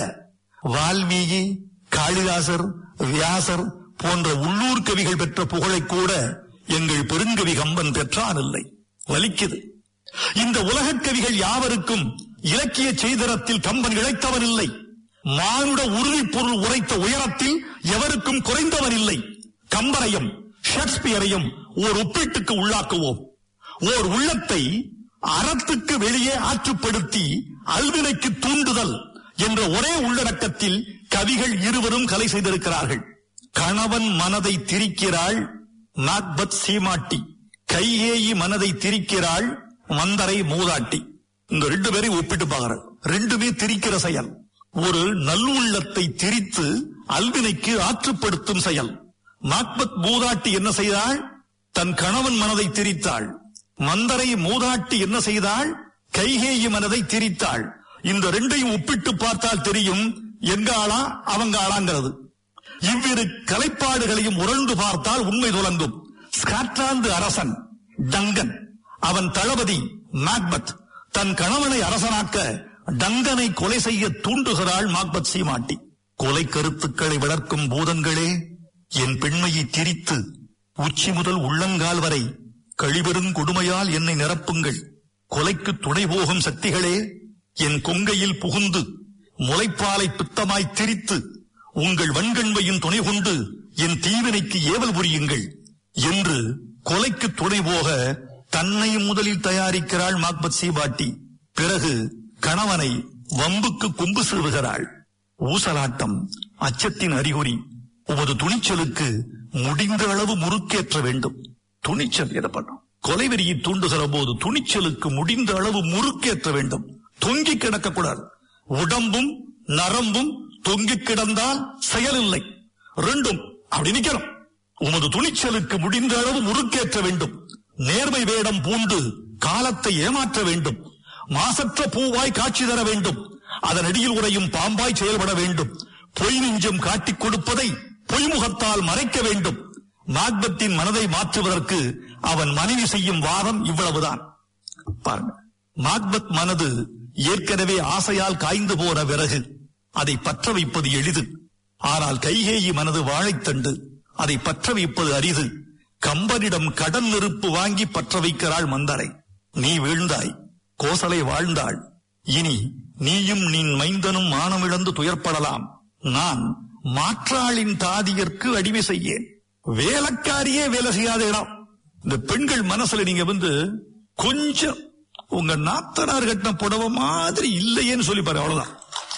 வால்மீகி காளிதாசர் வியாசர் போன்ற உள்ளூர் கவிகள் பெற்ற புகழை கூட எங்கள் பெருங்கவி கம்பன் பெற்றான் இல்லை வலிக்குது இந்த உலகக் கவிகள் யாவருக்கும் இலக்கிய செய்தரத்தில் கம்பன் இழைத்தவன் இல்லை மானுட உறுதிப் பொருள் உரைத்த உயரத்தில் எவருக்கும் குறைந்தவன் இல்லை கம்பரையும் ஷேக்ஸ்பியரையும் ஓர் ஒப்பீட்டுக்கு உள்ளாக்குவோம் ஓர் உள்ளத்தை அறத்துக்கு வெளியே ஆற்றுப்படுத்தி அல்வினைக்கு தூண்டுதல் என்ற ஒரே உள்ளடக்கத்தில் கவிகள் இருவரும் கலை செய்திருக்கிறார்கள் கணவன் மனதை திரிக்கிறாள் நாக்பத் சீமாட்டி கையேயி மனதை திரிக்கிறாள் மந்தரை மூதாட்டி இந்த ரெண்டு பேரையும் ஒப்பிட்டு பார்க்கிறேன் ரெண்டுமே திரிக்கிற செயல் ஒரு நல்லுள்ளத்தை திரித்து அல்வினைக்கு ஆற்றுப்படுத்தும் செயல் நாக்பத் மூதாட்டி என்ன செய்தாள் தன் கணவன் மனதை திரித்தாள் மந்தரை மூதாட்டி என்ன செய்தாள் கைகேயி மனதை திரித்தாள் இந்த ரெண்டையும் ஒப்பிட்டு பார்த்தால் தெரியும் எங்க ஆளா அவங்க ஆளாங்கிறது இவ்விரு கலைப்பாடுகளையும் உரண்டு பார்த்தால் உண்மை துலங்கும் ஸ்காட்லாந்து அரசன் டங்கன் அவன் தளபதி மேக்பத் தன் கணவனை அரசனாக்க டங்கனை கொலை செய்ய தூண்டுகிறாள் மாக்பத் சீமாட்டி கொலை கருத்துக்களை வளர்க்கும் பூதங்களே என் பெண்மையை திரித்து உச்சி முதல் உள்ளங்கால் வரை கழிவெறும் கொடுமையால் என்னை நிரப்புங்கள் கொலைக்கு துணை போகும் சக்திகளே என் கொங்கையில் புகுந்து முளைப்பாலை பித்தமாய் திரித்து உங்கள் வன்கண்மையின் துணை கொண்டு என் தீவினைக்கு ஏவல் புரியுங்கள் என்று கொலைக்கு துணை போக தன்னை முதலில் தயாரிக்கிறாள் மாக்பத் சீபாட்டி பிறகு கணவனை வம்புக்கு கொம்பு சிறுகிறாள் ஊசலாட்டம் அச்சத்தின் அறிகுறி உமது துணிச்சலுக்கு முடிந்த அளவு முறுக்கேற்ற வேண்டும் துணிச்சல் எதை பண்ணும் கொலைவெறியை தூண்டுகிற போது துணிச்சலுக்கு முடிந்த அளவு முறுக்கேற்ற வேண்டும் தொங்கி கிடக்கக்கூடாது உடம்பும் நரம்பும் தொங்கி கிடந்தால் செயலில்லை ரெண்டும் அப்படி நிக்கணும் உமது துணிச்சலுக்கு முடிந்த அளவு முறுக்கேற்ற வேண்டும் நேர்மை வேடம் பூண்டு காலத்தை ஏமாற்ற வேண்டும் மாசற்ற பூவாய் காட்சி தர வேண்டும் அதன் அடியில் உறையும் பாம்பாய் செயல்பட வேண்டும் பொய் நெஞ்சம் காட்டிக் கொடுப்பதை பொய்முகத்தால் மறைக்க வேண்டும் நாக்பத்தின் மனதை மாற்றுவதற்கு அவன் மனைவி செய்யும் வாதம் இவ்வளவுதான் பாருங்க நாக்பத் மனது ஏற்கனவே ஆசையால் காய்ந்து போன விறகு அதை பற்ற வைப்பது எளிது ஆனால் கைகேயி மனது வாழைத்தண்டு அதை பற்ற வைப்பது அரிது கம்பனிடம் கடன் நெருப்பு வாங்கி பற்ற வைக்கிறாள் மந்தரை நீ வீழ்ந்தாய் கோசலை வாழ்ந்தாள் இனி நீயும் நின் மைந்தனும் மானமிழந்து துயர்ப்படலாம் நான் மாற்றாளின் தாதியர்க்கு அடிமை செய்யேன் வேலைக்காரியே வேலை செய்யாத இடம் இந்த பெண்கள் மனசுல நீங்க வந்து கொஞ்சம் உங்க நாத்தனார் கட்டின புடவை மாதிரி இல்லையேன்னு சொல்லி பாரு அவ்வளவுதான்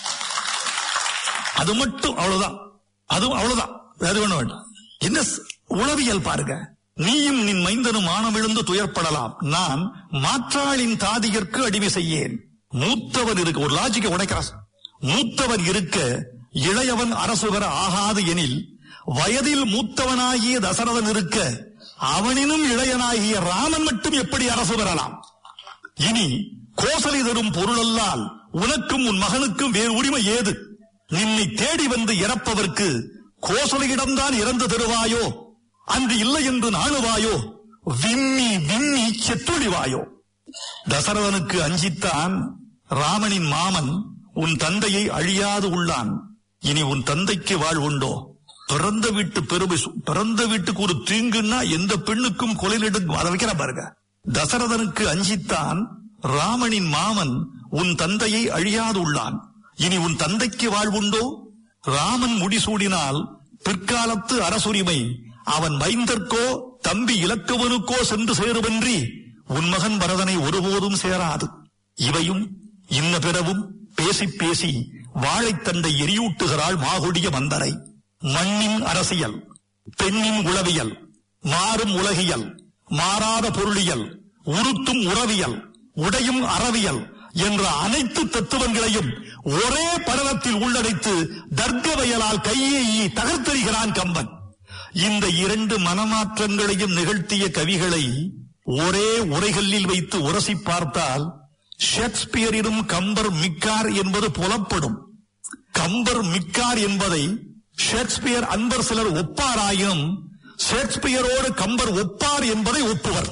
அது மட்டும் அவ்வளவுதான் அதுவும் அவ்வளவுதான் வேற ஒண்ணு வேண்டாம் என்ன ஸ்- உளவியல் பாருங்க நீயும் நின் மைந்தனும் ஆணவிழுந்து துயர்ப்படலாம் நான் மாற்றாளின் தாதியர்க்கு அடிமை செய்யேன் மூத்தவன் இருக்க ஒரு லாஜிக்க உடைக்கிறான் மூத்தவன் இருக்க இளையவன் அரசு பெற ஆகாது எனில் வயதில் மூத்தவனாகிய தசரதன் இருக்க அவனினும் இளையனாகிய ராமன் மட்டும் எப்படி அரசு பெறலாம் இனி கோசலை தரும் பொருளல்லால் உனக்கும் உன் மகனுக்கும் வேறு உரிமை ஏது நின்னை தேடி வந்து இறப்பவர்க்கு கோசலையிடம்தான் இறந்து தருவாயோ அன்று இல்லை என்று நாணுவாயோ விம்மி விம்மி செத்துழிவாயோ தசரதனுக்கு அஞ்சித்தான் ராமனின் மாமன் உன் தந்தையை அழியாது உள்ளான் இனி உன் தந்தைக்கு வாழ்வுண்டோ பிறந்த வீட்டு பெருமை சு- பிறந்த வீட்டுக்கு ஒரு தீங்குன்னா எந்த பெண்ணுக்கும் கொலை நெடுங்கும் அதை வைக்கிற பாருங்க தசரதனுக்கு அஞ்சித்தான் ராமனின் மாமன் உன் தந்தையை அழியாது உள்ளான் இனி உன் தந்தைக்கு வாழ்வுண்டோ ராமன் முடிசூடினால் பிற்காலத்து அரசுரிமை அவன் மைந்தர்க்கோ தம்பி இலக்குவனுக்கோ சென்று சேருவன்றி உன் மகன் பரதனை ஒருபோதும் சேராது இவையும் இன்ன பிறவும் பேசி பேசி வாழைத்தண்டை எரியூட்டுகிறாள் மாகுடிய மந்தரை மண்ணின் அரசியல் பெண்ணின் உளவியல் மாறும் உலகியல் மாறாத பொருளியல் உருத்தும் உறவியல் உடையும் அறவியல் என்ற அனைத்து தத்துவங்களையும் ஒரே படலத்தில் உள்ளடைத்து தர்க்க வயலால் கையேயி தகர்த்தெறிகிறான் கம்பன் இந்த இரண்டு மனமாற்றங்களையும் நிகழ்த்திய கவிகளை ஒரே உரைகளில் வைத்து உரசி பார்த்தால் ஷேக்ஸ்பியரிடம் கம்பர் மிக்கார் என்பது புலப்படும் கம்பர் மிக்கார் என்பதை ஷேக்ஸ்பியர் அன்பர் சிலர் ஒப்பாராயினும் ஷேக்ஸ்பியரோடு கம்பர் ஒப்பார் என்பதை ஒப்புவர்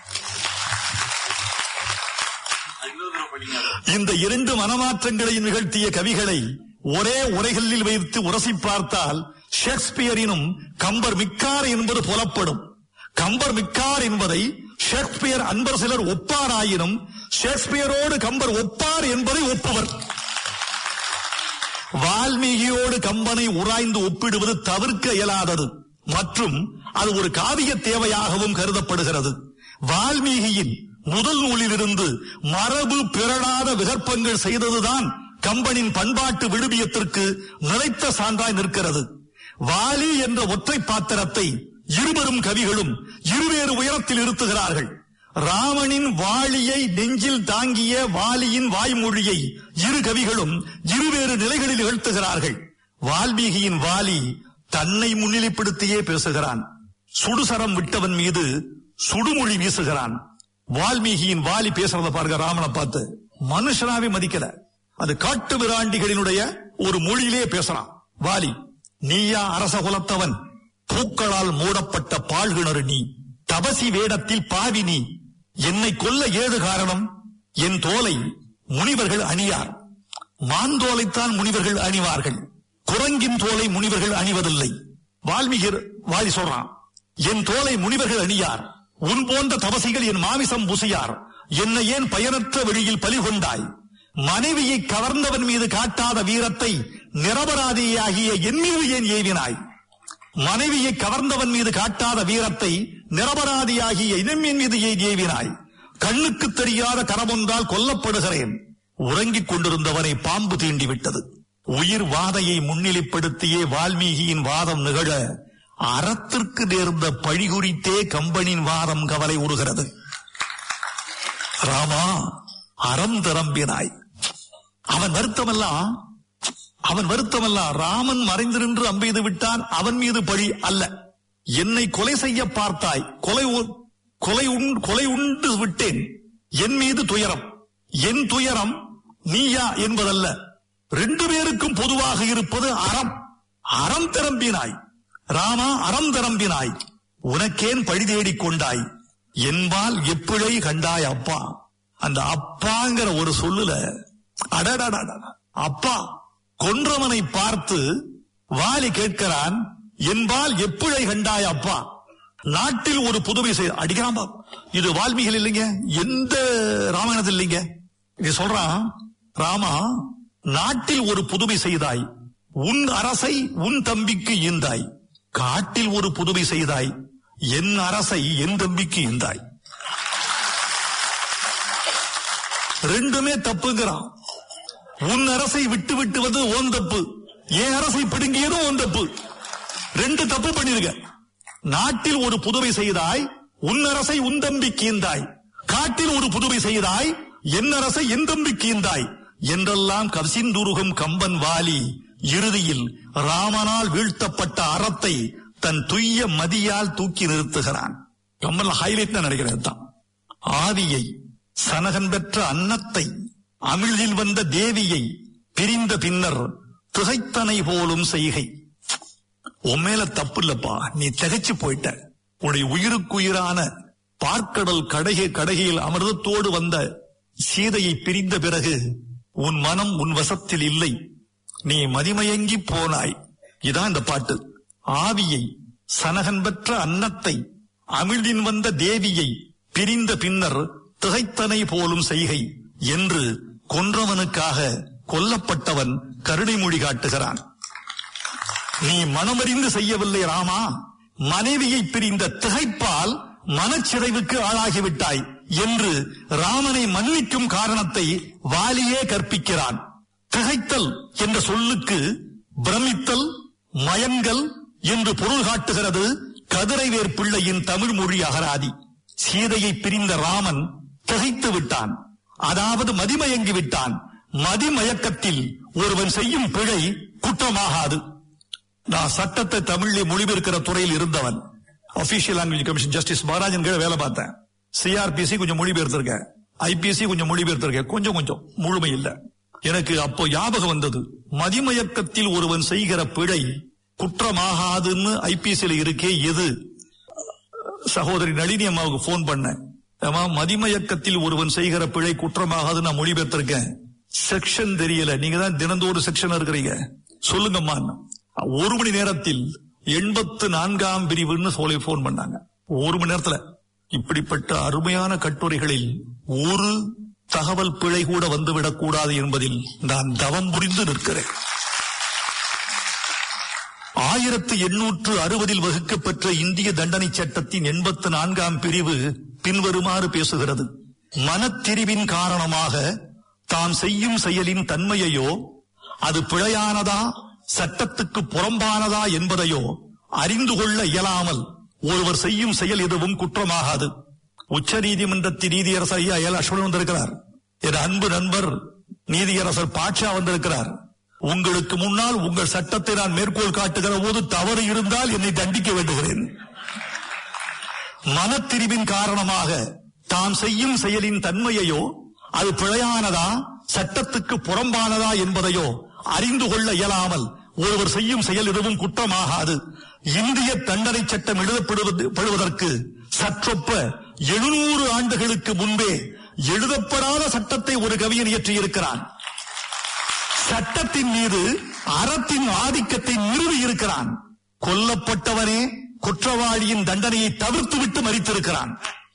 இந்த இரண்டு மனமாற்றங்களையும் நிகழ்த்திய கவிகளை ஒரே உரைகளில் வைத்து உரசி பார்த்தால் ஷேக்ஸ்பியரினும் கம்பர் மிக்கார் என்பது புலப்படும் கம்பர் மிக்கார் என்பதை ஷேக்ஸ்பியர் அன்பர் சிலர் ஒப்பாராயினும் ஷேக்ஸ்பியரோடு கம்பர் ஒப்பார் என்பதை ஒப்புவர் வால்மீகியோடு கம்பனை உராய்ந்து ஒப்பிடுவது தவிர்க்க இயலாதது மற்றும் அது ஒரு காவிய தேவையாகவும் கருதப்படுகிறது வால்மீகியின் முதல் நூலிலிருந்து மரபு பிறழாத விகற்பங்கள் செய்ததுதான் கம்பனின் பண்பாட்டு விடுவியத்திற்கு நிலைத்த சான்றாய் நிற்கிறது வாலி என்ற ஒற்றை பாத்திரத்தை இருவரும் கவிகளும் இருவேறு உயரத்தில் இருத்துகிறார்கள் ராமனின் வாளியை நெஞ்சில் தாங்கிய வாலியின் வாய்மொழியை இரு கவிகளும் இருவேறு நிலைகளில் நிகழ்த்துகிறார்கள் வால்மீகியின் வாலி தன்னை முன்னிலைப்படுத்தியே பேசுகிறான் சுடுசரம் விட்டவன் மீது சுடுமொழி வீசுகிறான் வால்மீகியின் வாலி பேசுறத பாருங்க ராமனை பார்த்து மனுஷனாவே மதிக்கல அது காட்டு விராண்டிகளினுடைய ஒரு மொழியிலே பேசுறான் வாலி நீயா அரச குலத்தவன் பூக்களால் மூடப்பட்ட பாழ்கிணறு நீ தபசி வேடத்தில் பாவி நீ என்னை கொல்ல ஏது காரணம் என் தோலை முனிவர்கள் அணியார் மாந்தோலைத்தான் முனிவர்கள் அணிவார்கள் குரங்கின் தோலை முனிவர்கள் அணிவதில்லை வால்மீகர் வாலி சொல்றான் என் தோலை முனிவர்கள் அணியார் உன் போன்ற தபசிகள் என் மாமிசம் புசியார் என்னை ஏன் பயனற்ற வழியில் பலி கொண்டாய் மனைவியை கவர்ந்தவன் மீது காட்டாத வீரத்தை நிரபராதியாகிய என் மீது ஏன் ஏவினாய் மனைவியை கவர்ந்தவன் மீது காட்டாத வீரத்தை நிரபராதியாகிய இனமின் மீது ஏன் ஏவினாய் கண்ணுக்கு தெரியாத கரமொன்றால் கொல்லப்படுகிறேன் உறங்கிக் கொண்டிருந்தவனை பாம்பு தீண்டி விட்டது உயிர் வாதையை முன்னிலைப்படுத்தியே வால்மீகியின் வாதம் நிகழ அறத்திற்கு நேர்ந்த பழி குறித்தே கம்பனின் வாதம் கவலை உறுகிறது ராமா அறம் திறம்பினாய் அவன் வருத்தமெல்லாம் அவன் வருத்தமெல்லாம் ராமன் மறைந்து நின்று அம்பெய்து விட்டான் அவன் மீது பழி அல்ல என்னை கொலை செய்ய பார்த்தாய் கொலை உ- கொலை உண்- கொலை உண்டு விட்டேன் என் மீது துயரம் என் துயரம் நீயா என்பதல்ல ரெண்டு பேருக்கும் பொதுவாக இருப்பது அறம் அறம் திறம்பினாய் ராமா அறம் திறம்பினாய் உனக்கேன் பழி தேடிக் கொண்டாய் என்பால் எப்பிழை கண்டாய் அப்பா அந்த அப்பாங்கிற ஒரு சொல்லுல அடடடடட அப்பா கொன்றவனை பார்த்து வாலி கேட்கிறான் என்பால் எப்பிழை கண்டாய் அப்பா நாட்டில் ஒரு புதுமை செய் அடிக்கிறான் பார். இது வால்மீகில் இல்லைங்க எந்த ராமாயணத்தில் இல்லைங்க இது சொல்றான் ராமா நாட்டில் ஒரு புதுமை செய்தாய் உன் அரசை உன் தம்பிக்கு ஈந்தாய் காட்டில் ஒரு புதுமை செய்தாய் என் அரசை என் தம்பிக்கு ஈந்தாய் ரெண்டுமே தப்புங்கிறான் உன் அரசை விட்டு விட்டு வந்து ஓன் தப்பு என் அரசை பிடுங்கியதும் ஓன் தப்பு ரெண்டு தப்பு பண்ணிருக்க நாட்டில் ஒரு புதுமை செய்தாய் உன் அரசை உன் தம்பி கீந்தாய் காட்டில் ஒரு புதுமை செய்தாய் என் அரசை என் தம்பி கீந்தாய் என்றெல்லாம் கசிந்துருகும் கம்பன் வாலி இறுதியில் ராமனால் வீழ்த்தப்பட்ட அறத்தை தன் துய்ய மதியால் தூக்கி நிறுத்துகிறான் கம்பன் ஹைலைட் நினைக்கிறேன் தான் ஆவியை சனகன் பெற்ற அன்னத்தை அமிழ்தில் வந்த தேவியை பிரிந்த பின்னர் திகைத்தனை போலும் செய்கை உன் மேல தப்பு இல்லப்பா நீ திகைச்சு போயிட்ட உன்னுடைய உயிருக்குயிரான பார்க்கடல் கடகை கடகையில் அமிர்தத்தோடு வந்த சீதையை பிரிந்த பிறகு உன் மனம் உன் வசத்தில் இல்லை நீ மதிமயங்கி போனாய் இதான் இந்த பாட்டு ஆவியை சனகன் பெற்ற அன்னத்தை அமிழ்தின் வந்த தேவியை பிரிந்த பின்னர் திகைத்தனை போலும் செய்கை என்று கொன்றவனுக்காக கொல்லப்பட்டவன் கருணை மொழி காட்டுகிறான் நீ மனமறிந்து செய்யவில்லை ராமா மனைவியை பிரிந்த திகைப்பால் மனச்சிறைவுக்கு ஆளாகிவிட்டாய் என்று ராமனை மன்னிக்கும் காரணத்தை வாலியே கற்பிக்கிறான் திகைத்தல் என்ற சொல்லுக்கு பிரமித்தல் மயங்கல் என்று பொருள் காட்டுகிறது கதிரைவேர் பிள்ளையின் தமிழ் மொழி அகராதி சீதையை பிரிந்த ராமன் திகைத்து விட்டான் அதாவது மதிமயங்கி விட்டான் மதிமயக்கத்தில் ஒருவன் செய்யும் பிழை குற்றமாகாது நான் சட்டத்தை தமிழில் மொழிபெயர்க்கிற துறையில் இருந்தவன் official language commission justice Maharajan கீழ வேலை பார்த்தேன் சிஆர்பிசி கொஞ்சம் மொழிபெயர்த்திருக்கேன் ஐபிசி கொஞ்சம் மொழிபெயர்த்திருக்கேன் கொஞ்சம் கொஞ்சம் முழுமை இல்ல எனக்கு அப்போ ஞாபகம் வந்தது மதிமயக்கத்தில் ஒருவன் செய்கிற பிழை குற்றமாகாதுன்னு ஐபிசியில இருக்கே எது சகோதரி நளினி அம்மாவுக்கு போன் பண்ணேன் அம்மா மதிமயக்கத்தில் ஒருவன் செய்கிற பிழை குற்றமாகாது நான் மொழிபெயர்த்திருக்கேன் செக்ஷன் தெரியல நீங்க தான் தினந்தோறும் செக்ஷன் இருக்கிறீங்க சொல்லுங்கம்மா ஒரு மணி நேரத்தில் எண்பத்து நான்காம் பிரிவுன்னு சொல்லி போன் பண்ணாங்க ஒரு மணி நேரத்துல இப்படிப்பட்ட அருமையான கட்டுரைகளில் ஒரு தகவல் பிழை கூட வந்துவிடக் கூடாது என்பதில் நான் தவம் புரிந்து நிற்கிறேன் ஆயிரத்து எண்ணூற்று அறுபதில் வகுக்கப்பெற்ற இந்திய தண்டனை சட்டத்தின் எண்பத்து நான்காம் பிரிவு பின்வருமாறு பேசுகிறது மனத்திரிவின் காரணமாக தாம் செய்யும் செயலின் தன்மையையோ அது பிழையானதா சட்டத்துக்கு புறம்பானதா என்பதையோ அறிந்து கொள்ள இயலாமல் ஒருவர் செய்யும் செயல் எதுவும் குற்றமாகாது உச்ச நீதிமன்றத்தின் நீதியரசர் ஐயா எல் அஸ்வன் வந்திருக்கிறார் என் அன்பு நண்பர் நீதியரசர் பாட்சா வந்திருக்கிறார் உங்களுக்கு முன்னால் உங்கள் சட்டத்தை நான் மேற்கோள் காட்டுகிற போது தவறு இருந்தால் என்னை தண்டிக்க வேண்டுகிறேன் மனத்திரிவின் காரணமாக தாம் செய்யும் செயலின் தன்மையையோ அது பிழையானதா சட்டத்துக்கு புறம்பானதா என்பதையோ அறிந்து கொள்ள இயலாமல் ஒருவர் செய்யும் செயல் எதுவும் குற்றமாகாது இந்திய தண்டனை சட்டம் எழுதப்படுவது படுவதற்கு சற்றொப்ப எழுநூறு ஆண்டுகளுக்கு முன்பே எழுதப்படாத சட்டத்தை ஒரு கவிஞன் இயற்றியிருக்கிறான் சட்டத்தின் மீது அறத்தின் ஆதிக்கத்தை நிறுவி இருக்கிறான் கொல்லப்பட்டவனே குற்றவாளியின் தண்டனையை தவிர்த்துவிட்டு மறித்திருக்கிறான்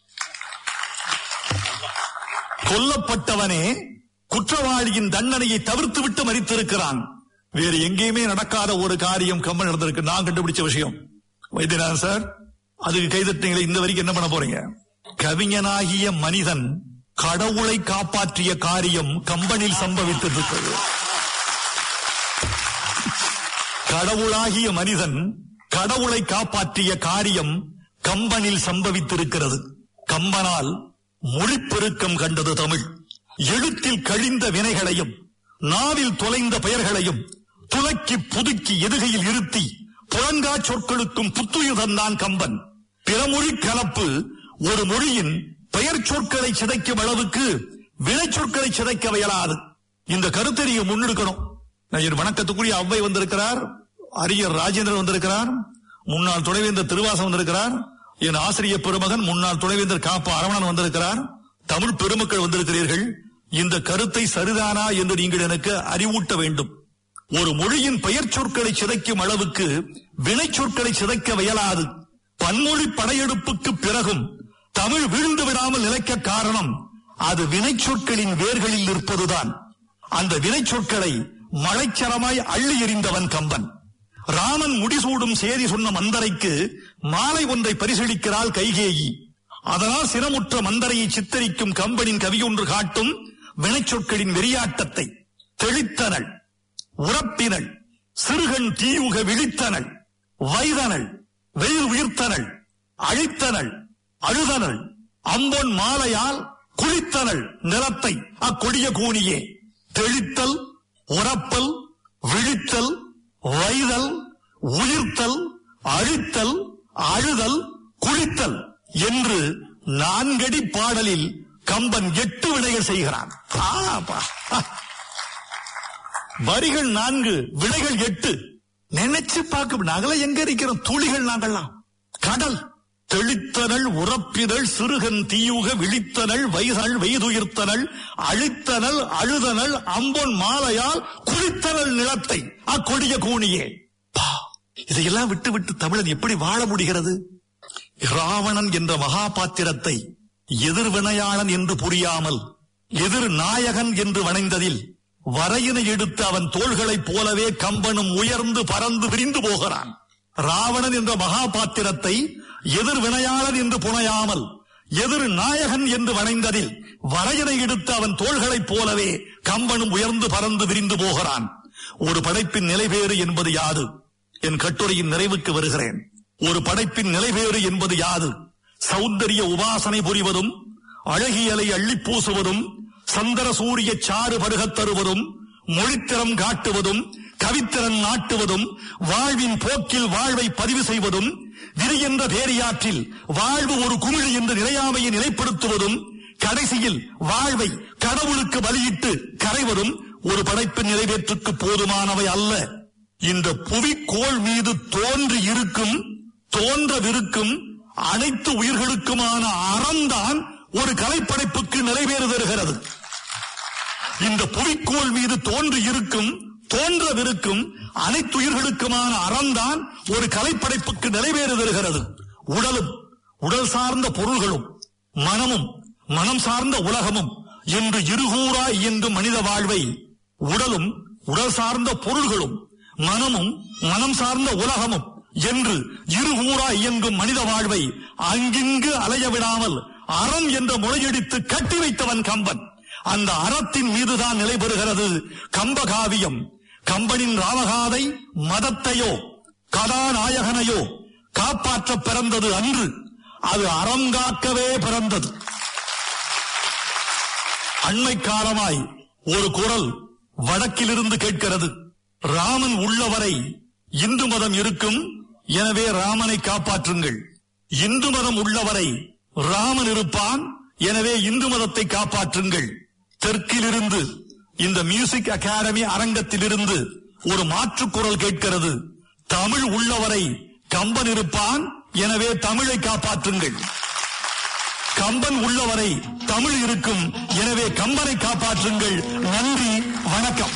கொல்லப்பட்டவனே குற்றவாளியின் தண்டனையை தவிர்த்துவிட்டு மறித்திருக்கிறான் வேறு எங்கேயுமே நடக்காத ஒரு காரியம் கம்மன் நடந்திருக்கு நான் கண்டுபிடிச்ச விஷயம் வைத்தியநாதன் சார் அதுக்கு கைதட்டிங்களே இந்த வரைக்கும் என்ன பண்ண போறீங்க கவிஞனாகிய மனிதன் கடவுளை காப்பாற்றிய காரியம் கம்பனில் சம்பவித்திருக்கிறது கடவுளாகிய மனிதன் கடவுளை காப்பாற்றிய காரியம் கம்பனில் சம்பவித்திருக்கிறது கம்பனால் மொழிப்பெருக்கம் கண்டது தமிழ் எழுத்தில் கழிந்த வினைகளையும் நாவில் தொலைந்த பெயர்களையும் துலக்கி புதுக்கி எதுகையில் இருத்தி புலங்கா சொற்களுக்கும் புத்துயிர் தந்தான் கம்பன் பிறமொழி கலப்பு ஒரு மொழியின் பெயர் சொற்களை சிதைக்கும் அளவுக்கு வினை சொற்களை சிதைக்க இயலாது இந்த கருத்தறிய முன்னெடுக்கணும் நான் என் வணக்கத்துக்குரிய அவ்வை வந்திருக்கிறார் அரியர் ராஜேந்திரன் வந்திருக்கிறார் முன்னாள் துணைவேந்தர் திருவாசம் வந்திருக்கிறார் என் ஆசிரியர் பெருமகன் முன்னாள் துணைவேந்தர் காப்ப அரவணன் வந்திருக்கிறார் தமிழ் பெருமக்கள் வந்திருக்கிறீர்கள் இந்த கருத்தை சரிதானா என்று நீங்கள் எனக்கு அறிவூட்ட வேண்டும் ஒரு மொழியின் பெயர் சொற்களை சிதைக்கும் அளவுக்கு வினை சொற்களை சிதைக்க இயலாது பன்மொழி படையெடுப்புக்கு பிறகும் தமிழ் வீழ்ந்து விடாமல் நிலைக்க காரணம் அது வினை சொற்களின் வேர்களில் இருப்பதுதான் அந்த வினை சொற்களை மலைச்சரமாய் அள்ளி எறிந்தவன் கம்பன் ராமன் முடிசூடும் சேதி சொன்ன மந்தரைக்கு மாலை ஒன்றை பரிசளிக்கிறாள் கைகேயி அதனால் சிரமுற்ற மந்தரையை சித்தரிக்கும் கம்பனின் கவியொன்று காட்டும் வினைச்சொற்களின் வெறியாட்டத்தை தெளித்தனள் உறப்பினள் சிறுகண் தீயுக விழித்தனள் வைதனள் வெயில் உயிர்த்தனள் அழித்தனள் அழுதனள் அம்பொன் மாலையால் குளித்தனள் நிலத்தை அக்கொடிய கூனியே தெளித்தல் உறப்பல் விழித்தல் வைதல் உயிர்த்தல் அழித்தல் அழுதல் குளித்தல் என்று நான்கடி பாடலில் கம்பன் எட்டு விடைகள் செய்கிறான் ஆப்பா. வரிகள் நான்கு விடைகள் எட்டு நினைச்சு பார்க்க நகல எங்க இருக்கிறோம் துளிகள் நாங்கள்லாம் கடல் தெளித்தனள் உறப்பிதழ் சிறுகன் தீயுக விழித்தனள் வைதள் வெய்துயிர்த்தனள் அழித்தனள் அழுதனள் அம்பொன் மாலையால் குளித்தனள் நிலத்தை அக்கொடிய கூனியே பா, இதையெல்லாம் விட்டு விட்டு தமிழன் எப்படி வாழ முடிகிறது ராவணன் என்ற மகாபாத்திரத்தை எதிர்வினையாளன் என்று புரியாமல் எதிர் நாயகன் என்று வணைந்ததில் வரையினை எடுத்து அவன் தோள்களைப் போலவே கம்பனும் உயர்ந்து பறந்து விரிந்து போகிறான் ராவணன் என்ற மகாபாத்திரத்தை எதிர் வினையாளன் என்று புனையாமல் எதிர் நாயகன் என்று வணைந்ததில் வரையனை எடுத்து அவன் தோள்களைப் போலவே கம்பனும் உயர்ந்து பறந்து விரிந்து போகிறான் ஒரு படைப்பின் நிலைபேறு என்பது யாது என் கட்டுரையின் நிறைவுக்கு வருகிறேன் ஒரு படைப்பின் நிலைபேறு என்பது யாது சௌந்தரிய உபாசனை புரிவதும் அழகியலை அள்ளிப் பூசுவதும் சந்திர சூரிய சாறு பருகத் தருவதும் மொழித்திறம் காட்டுவதும் கவித்திறன் நாட்டுவதும் வாழ்வின் போக்கில் வாழ்வை பதிவு செய்வதும் விரி என்ற பேரியாற்றில் வாழ்வு ஒரு குமிழி என்ற நிலையாமையை நிலைப்படுத்துவதும் கடைசியில் வாழ்வை கடவுளுக்கு பலியிட்டு கரைவதும் ஒரு படைப்பின் நிறைவேற்றுக்கு போதுமானவை அல்ல இந்த புவிக்கோள் மீது தோன்றி இருக்கும் தோன்றவிருக்கும் அனைத்து உயிர்களுக்குமான அறம்தான் ஒரு கலைப்படைப்புக்கு நிறைவேறு தருகிறது இந்த புவிக்கோள் மீது தோன்றி இருக்கும் தோன்றவிருக்கும் அனைத்து உயிர்களுக்குமான அறம்தான் ஒரு கலைப்படைப்புக்கு நிறைவேறு தருகிறது உடலும் உடல் சார்ந்த பொருள்களும் மனமும் மனம் சார்ந்த உலகமும் என்று இருகூறாய் இயங்கும் மனித வாழ்வை உடலும் உடல் சார்ந்த பொருள்களும் மனமும் மனம் சார்ந்த உலகமும் என்று இருகூறா இயங்கும் மனித வாழ்வை அங்கிங்கு அலைய விடாமல் அறம் என்ற முளையடித்து கட்டி வைத்தவன் கம்பன் அந்த அறத்தின் மீதுதான் நிலை பெறுகிறது கம்பகாவியம் கம்பனின் ராமகாதை மதத்தையோ கதாநாயகனையோ காப்பாற்ற பிறந்தது அன்று அது அறம் காக்கவே பிறந்தது அண்மை காலமாய் ஒரு குரல் வடக்கிலிருந்து கேட்கிறது ராமன் உள்ளவரை இந்து மதம் இருக்கும் எனவே ராமனை காப்பாற்றுங்கள் இந்து மதம் உள்ளவரை ராமன் இருப்பான் எனவே இந்து மதத்தை காப்பாற்றுங்கள் தெற்கிலிருந்து இந்த மியூசிக் அகாடமி அரங்கத்திலிருந்து ஒரு மாற்று குரல் கேட்கிறது தமிழ் உள்ளவரை கம்பன் இருப்பான் எனவே தமிழை காப்பாற்றுங்கள் கம்பன் உள்ளவரை தமிழ் இருக்கும் எனவே கம்பனை காப்பாற்றுங்கள் நன்றி வணக்கம்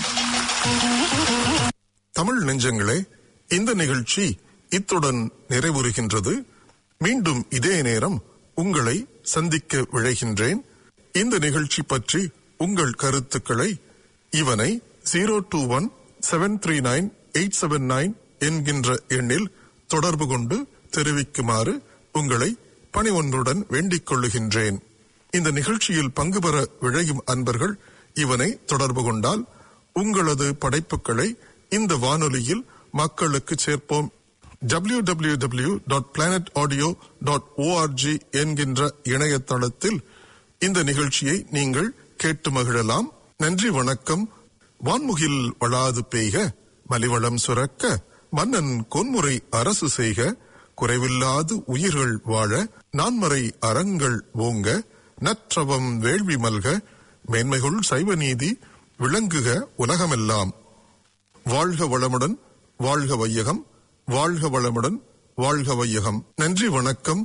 தமிழ் நெஞ்சங்களே இந்த நிகழ்ச்சி இத்துடன் நிறைவுறுகின்றது மீண்டும் இதே நேரம் உங்களை சந்திக்க விழைகின்றேன் இந்த நிகழ்ச்சி பற்றி உங்கள் கருத்துக்களை இவனை zero two one seven three nine eight seven nine என்கின்ற எண்ணில் தொடர்பு கொண்டு தெரிவிக்குமாறு உங்களை பணிவொன்றுடன் வேண்டிக் கொள்ளுகின்றேன் இந்த நிகழ்ச்சியில் பங்கு பெற விழையும் அன்பர்கள் இவனை தொடர்பு கொண்டால் உங்களது படைப்புகளை இந்த வானொலியில் மக்களுக்கு சேர்ப்போம் W W W dot planet audio dot O R G என்கின்ற இணையதளத்தில் இந்த நிகழ்ச்சியை நீங்கள் கேட்டு மகிழலாம் நன்றி வணக்கம் வான்முகில் வளாது பெய்க மலிவளம் சுரக்க மன்னன் கொன்முறை அரசு செய்க குறைவில்லாது உயிர்கள் வாழ நான்மறை அறங்கள் ஓங்க நற்றவம் வேள்வி மல்க மேன்மைகுள் சைவ நீதி விளங்குக உலகமெல்லாம் வாழ்க வளமுடன் வாழ்க வையகம் வாழ்க வளமுடன் வாழ்க வையகம் நன்றி வணக்கம்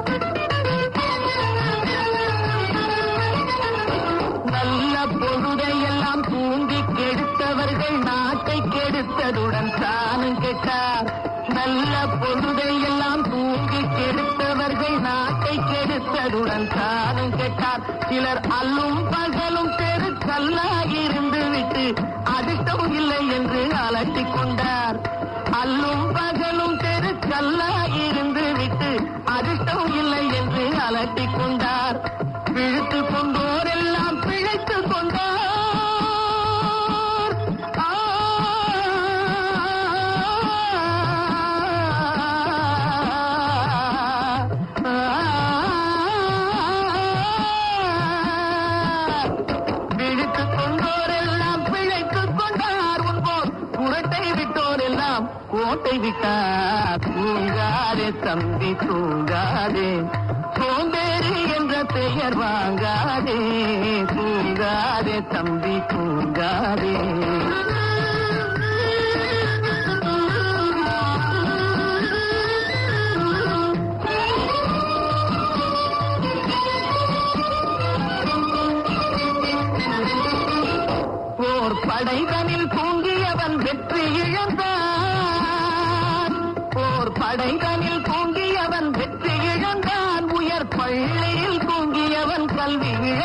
நல்ல பொழுதையெல்லாம் தூங்கி கெடுத்தவர்கள் நாட்டை கெடுத்ததுடன் தானும் கெட்டார் நல்ல பொழுதையெல்லாம் தூங்கி கெடுத்தவர்கள் நாட்டை கெடுத்ததுடன் தானும் கெட்டார் சிலர் அல்லும் பகலும் தெரு கல்லாகிருந்து விட்டு அதிர்ஷ்டம் இல்லை என்று அலட்டிக் கொண்டார் அல்லும் பகலும் தெரு கல்லாகிருந்து விட்டு அதிர்ஷ்டம் இல்லை என்று அலட்டிக் கொண்டார் பிழைத்து கொண்டோரெல்லாம் பிழைத்து கொண்டார் ஆ, ஆ, விழித்துக் கொண்டோரெல்லாம் பிழைத்துக் கொண்டார் உன்போர் புறத்தை விட்டோரெல்லாம் கோட்டை விட்டார் தூங்காதே தம்பி தூங்காதே சோம்பேறி என்ற பெயர் வாங்காதே தூங்காதே தம்பி தூங்காதே போர் படைதனில் தூங்கியவன் வெற்றி இழந்தான் போர் படைதனில் தூங்கியவன் வெற்றி இழந்தான் உயர் பள்ளியில் தூங்கியவன் கல்வி இழந்தான்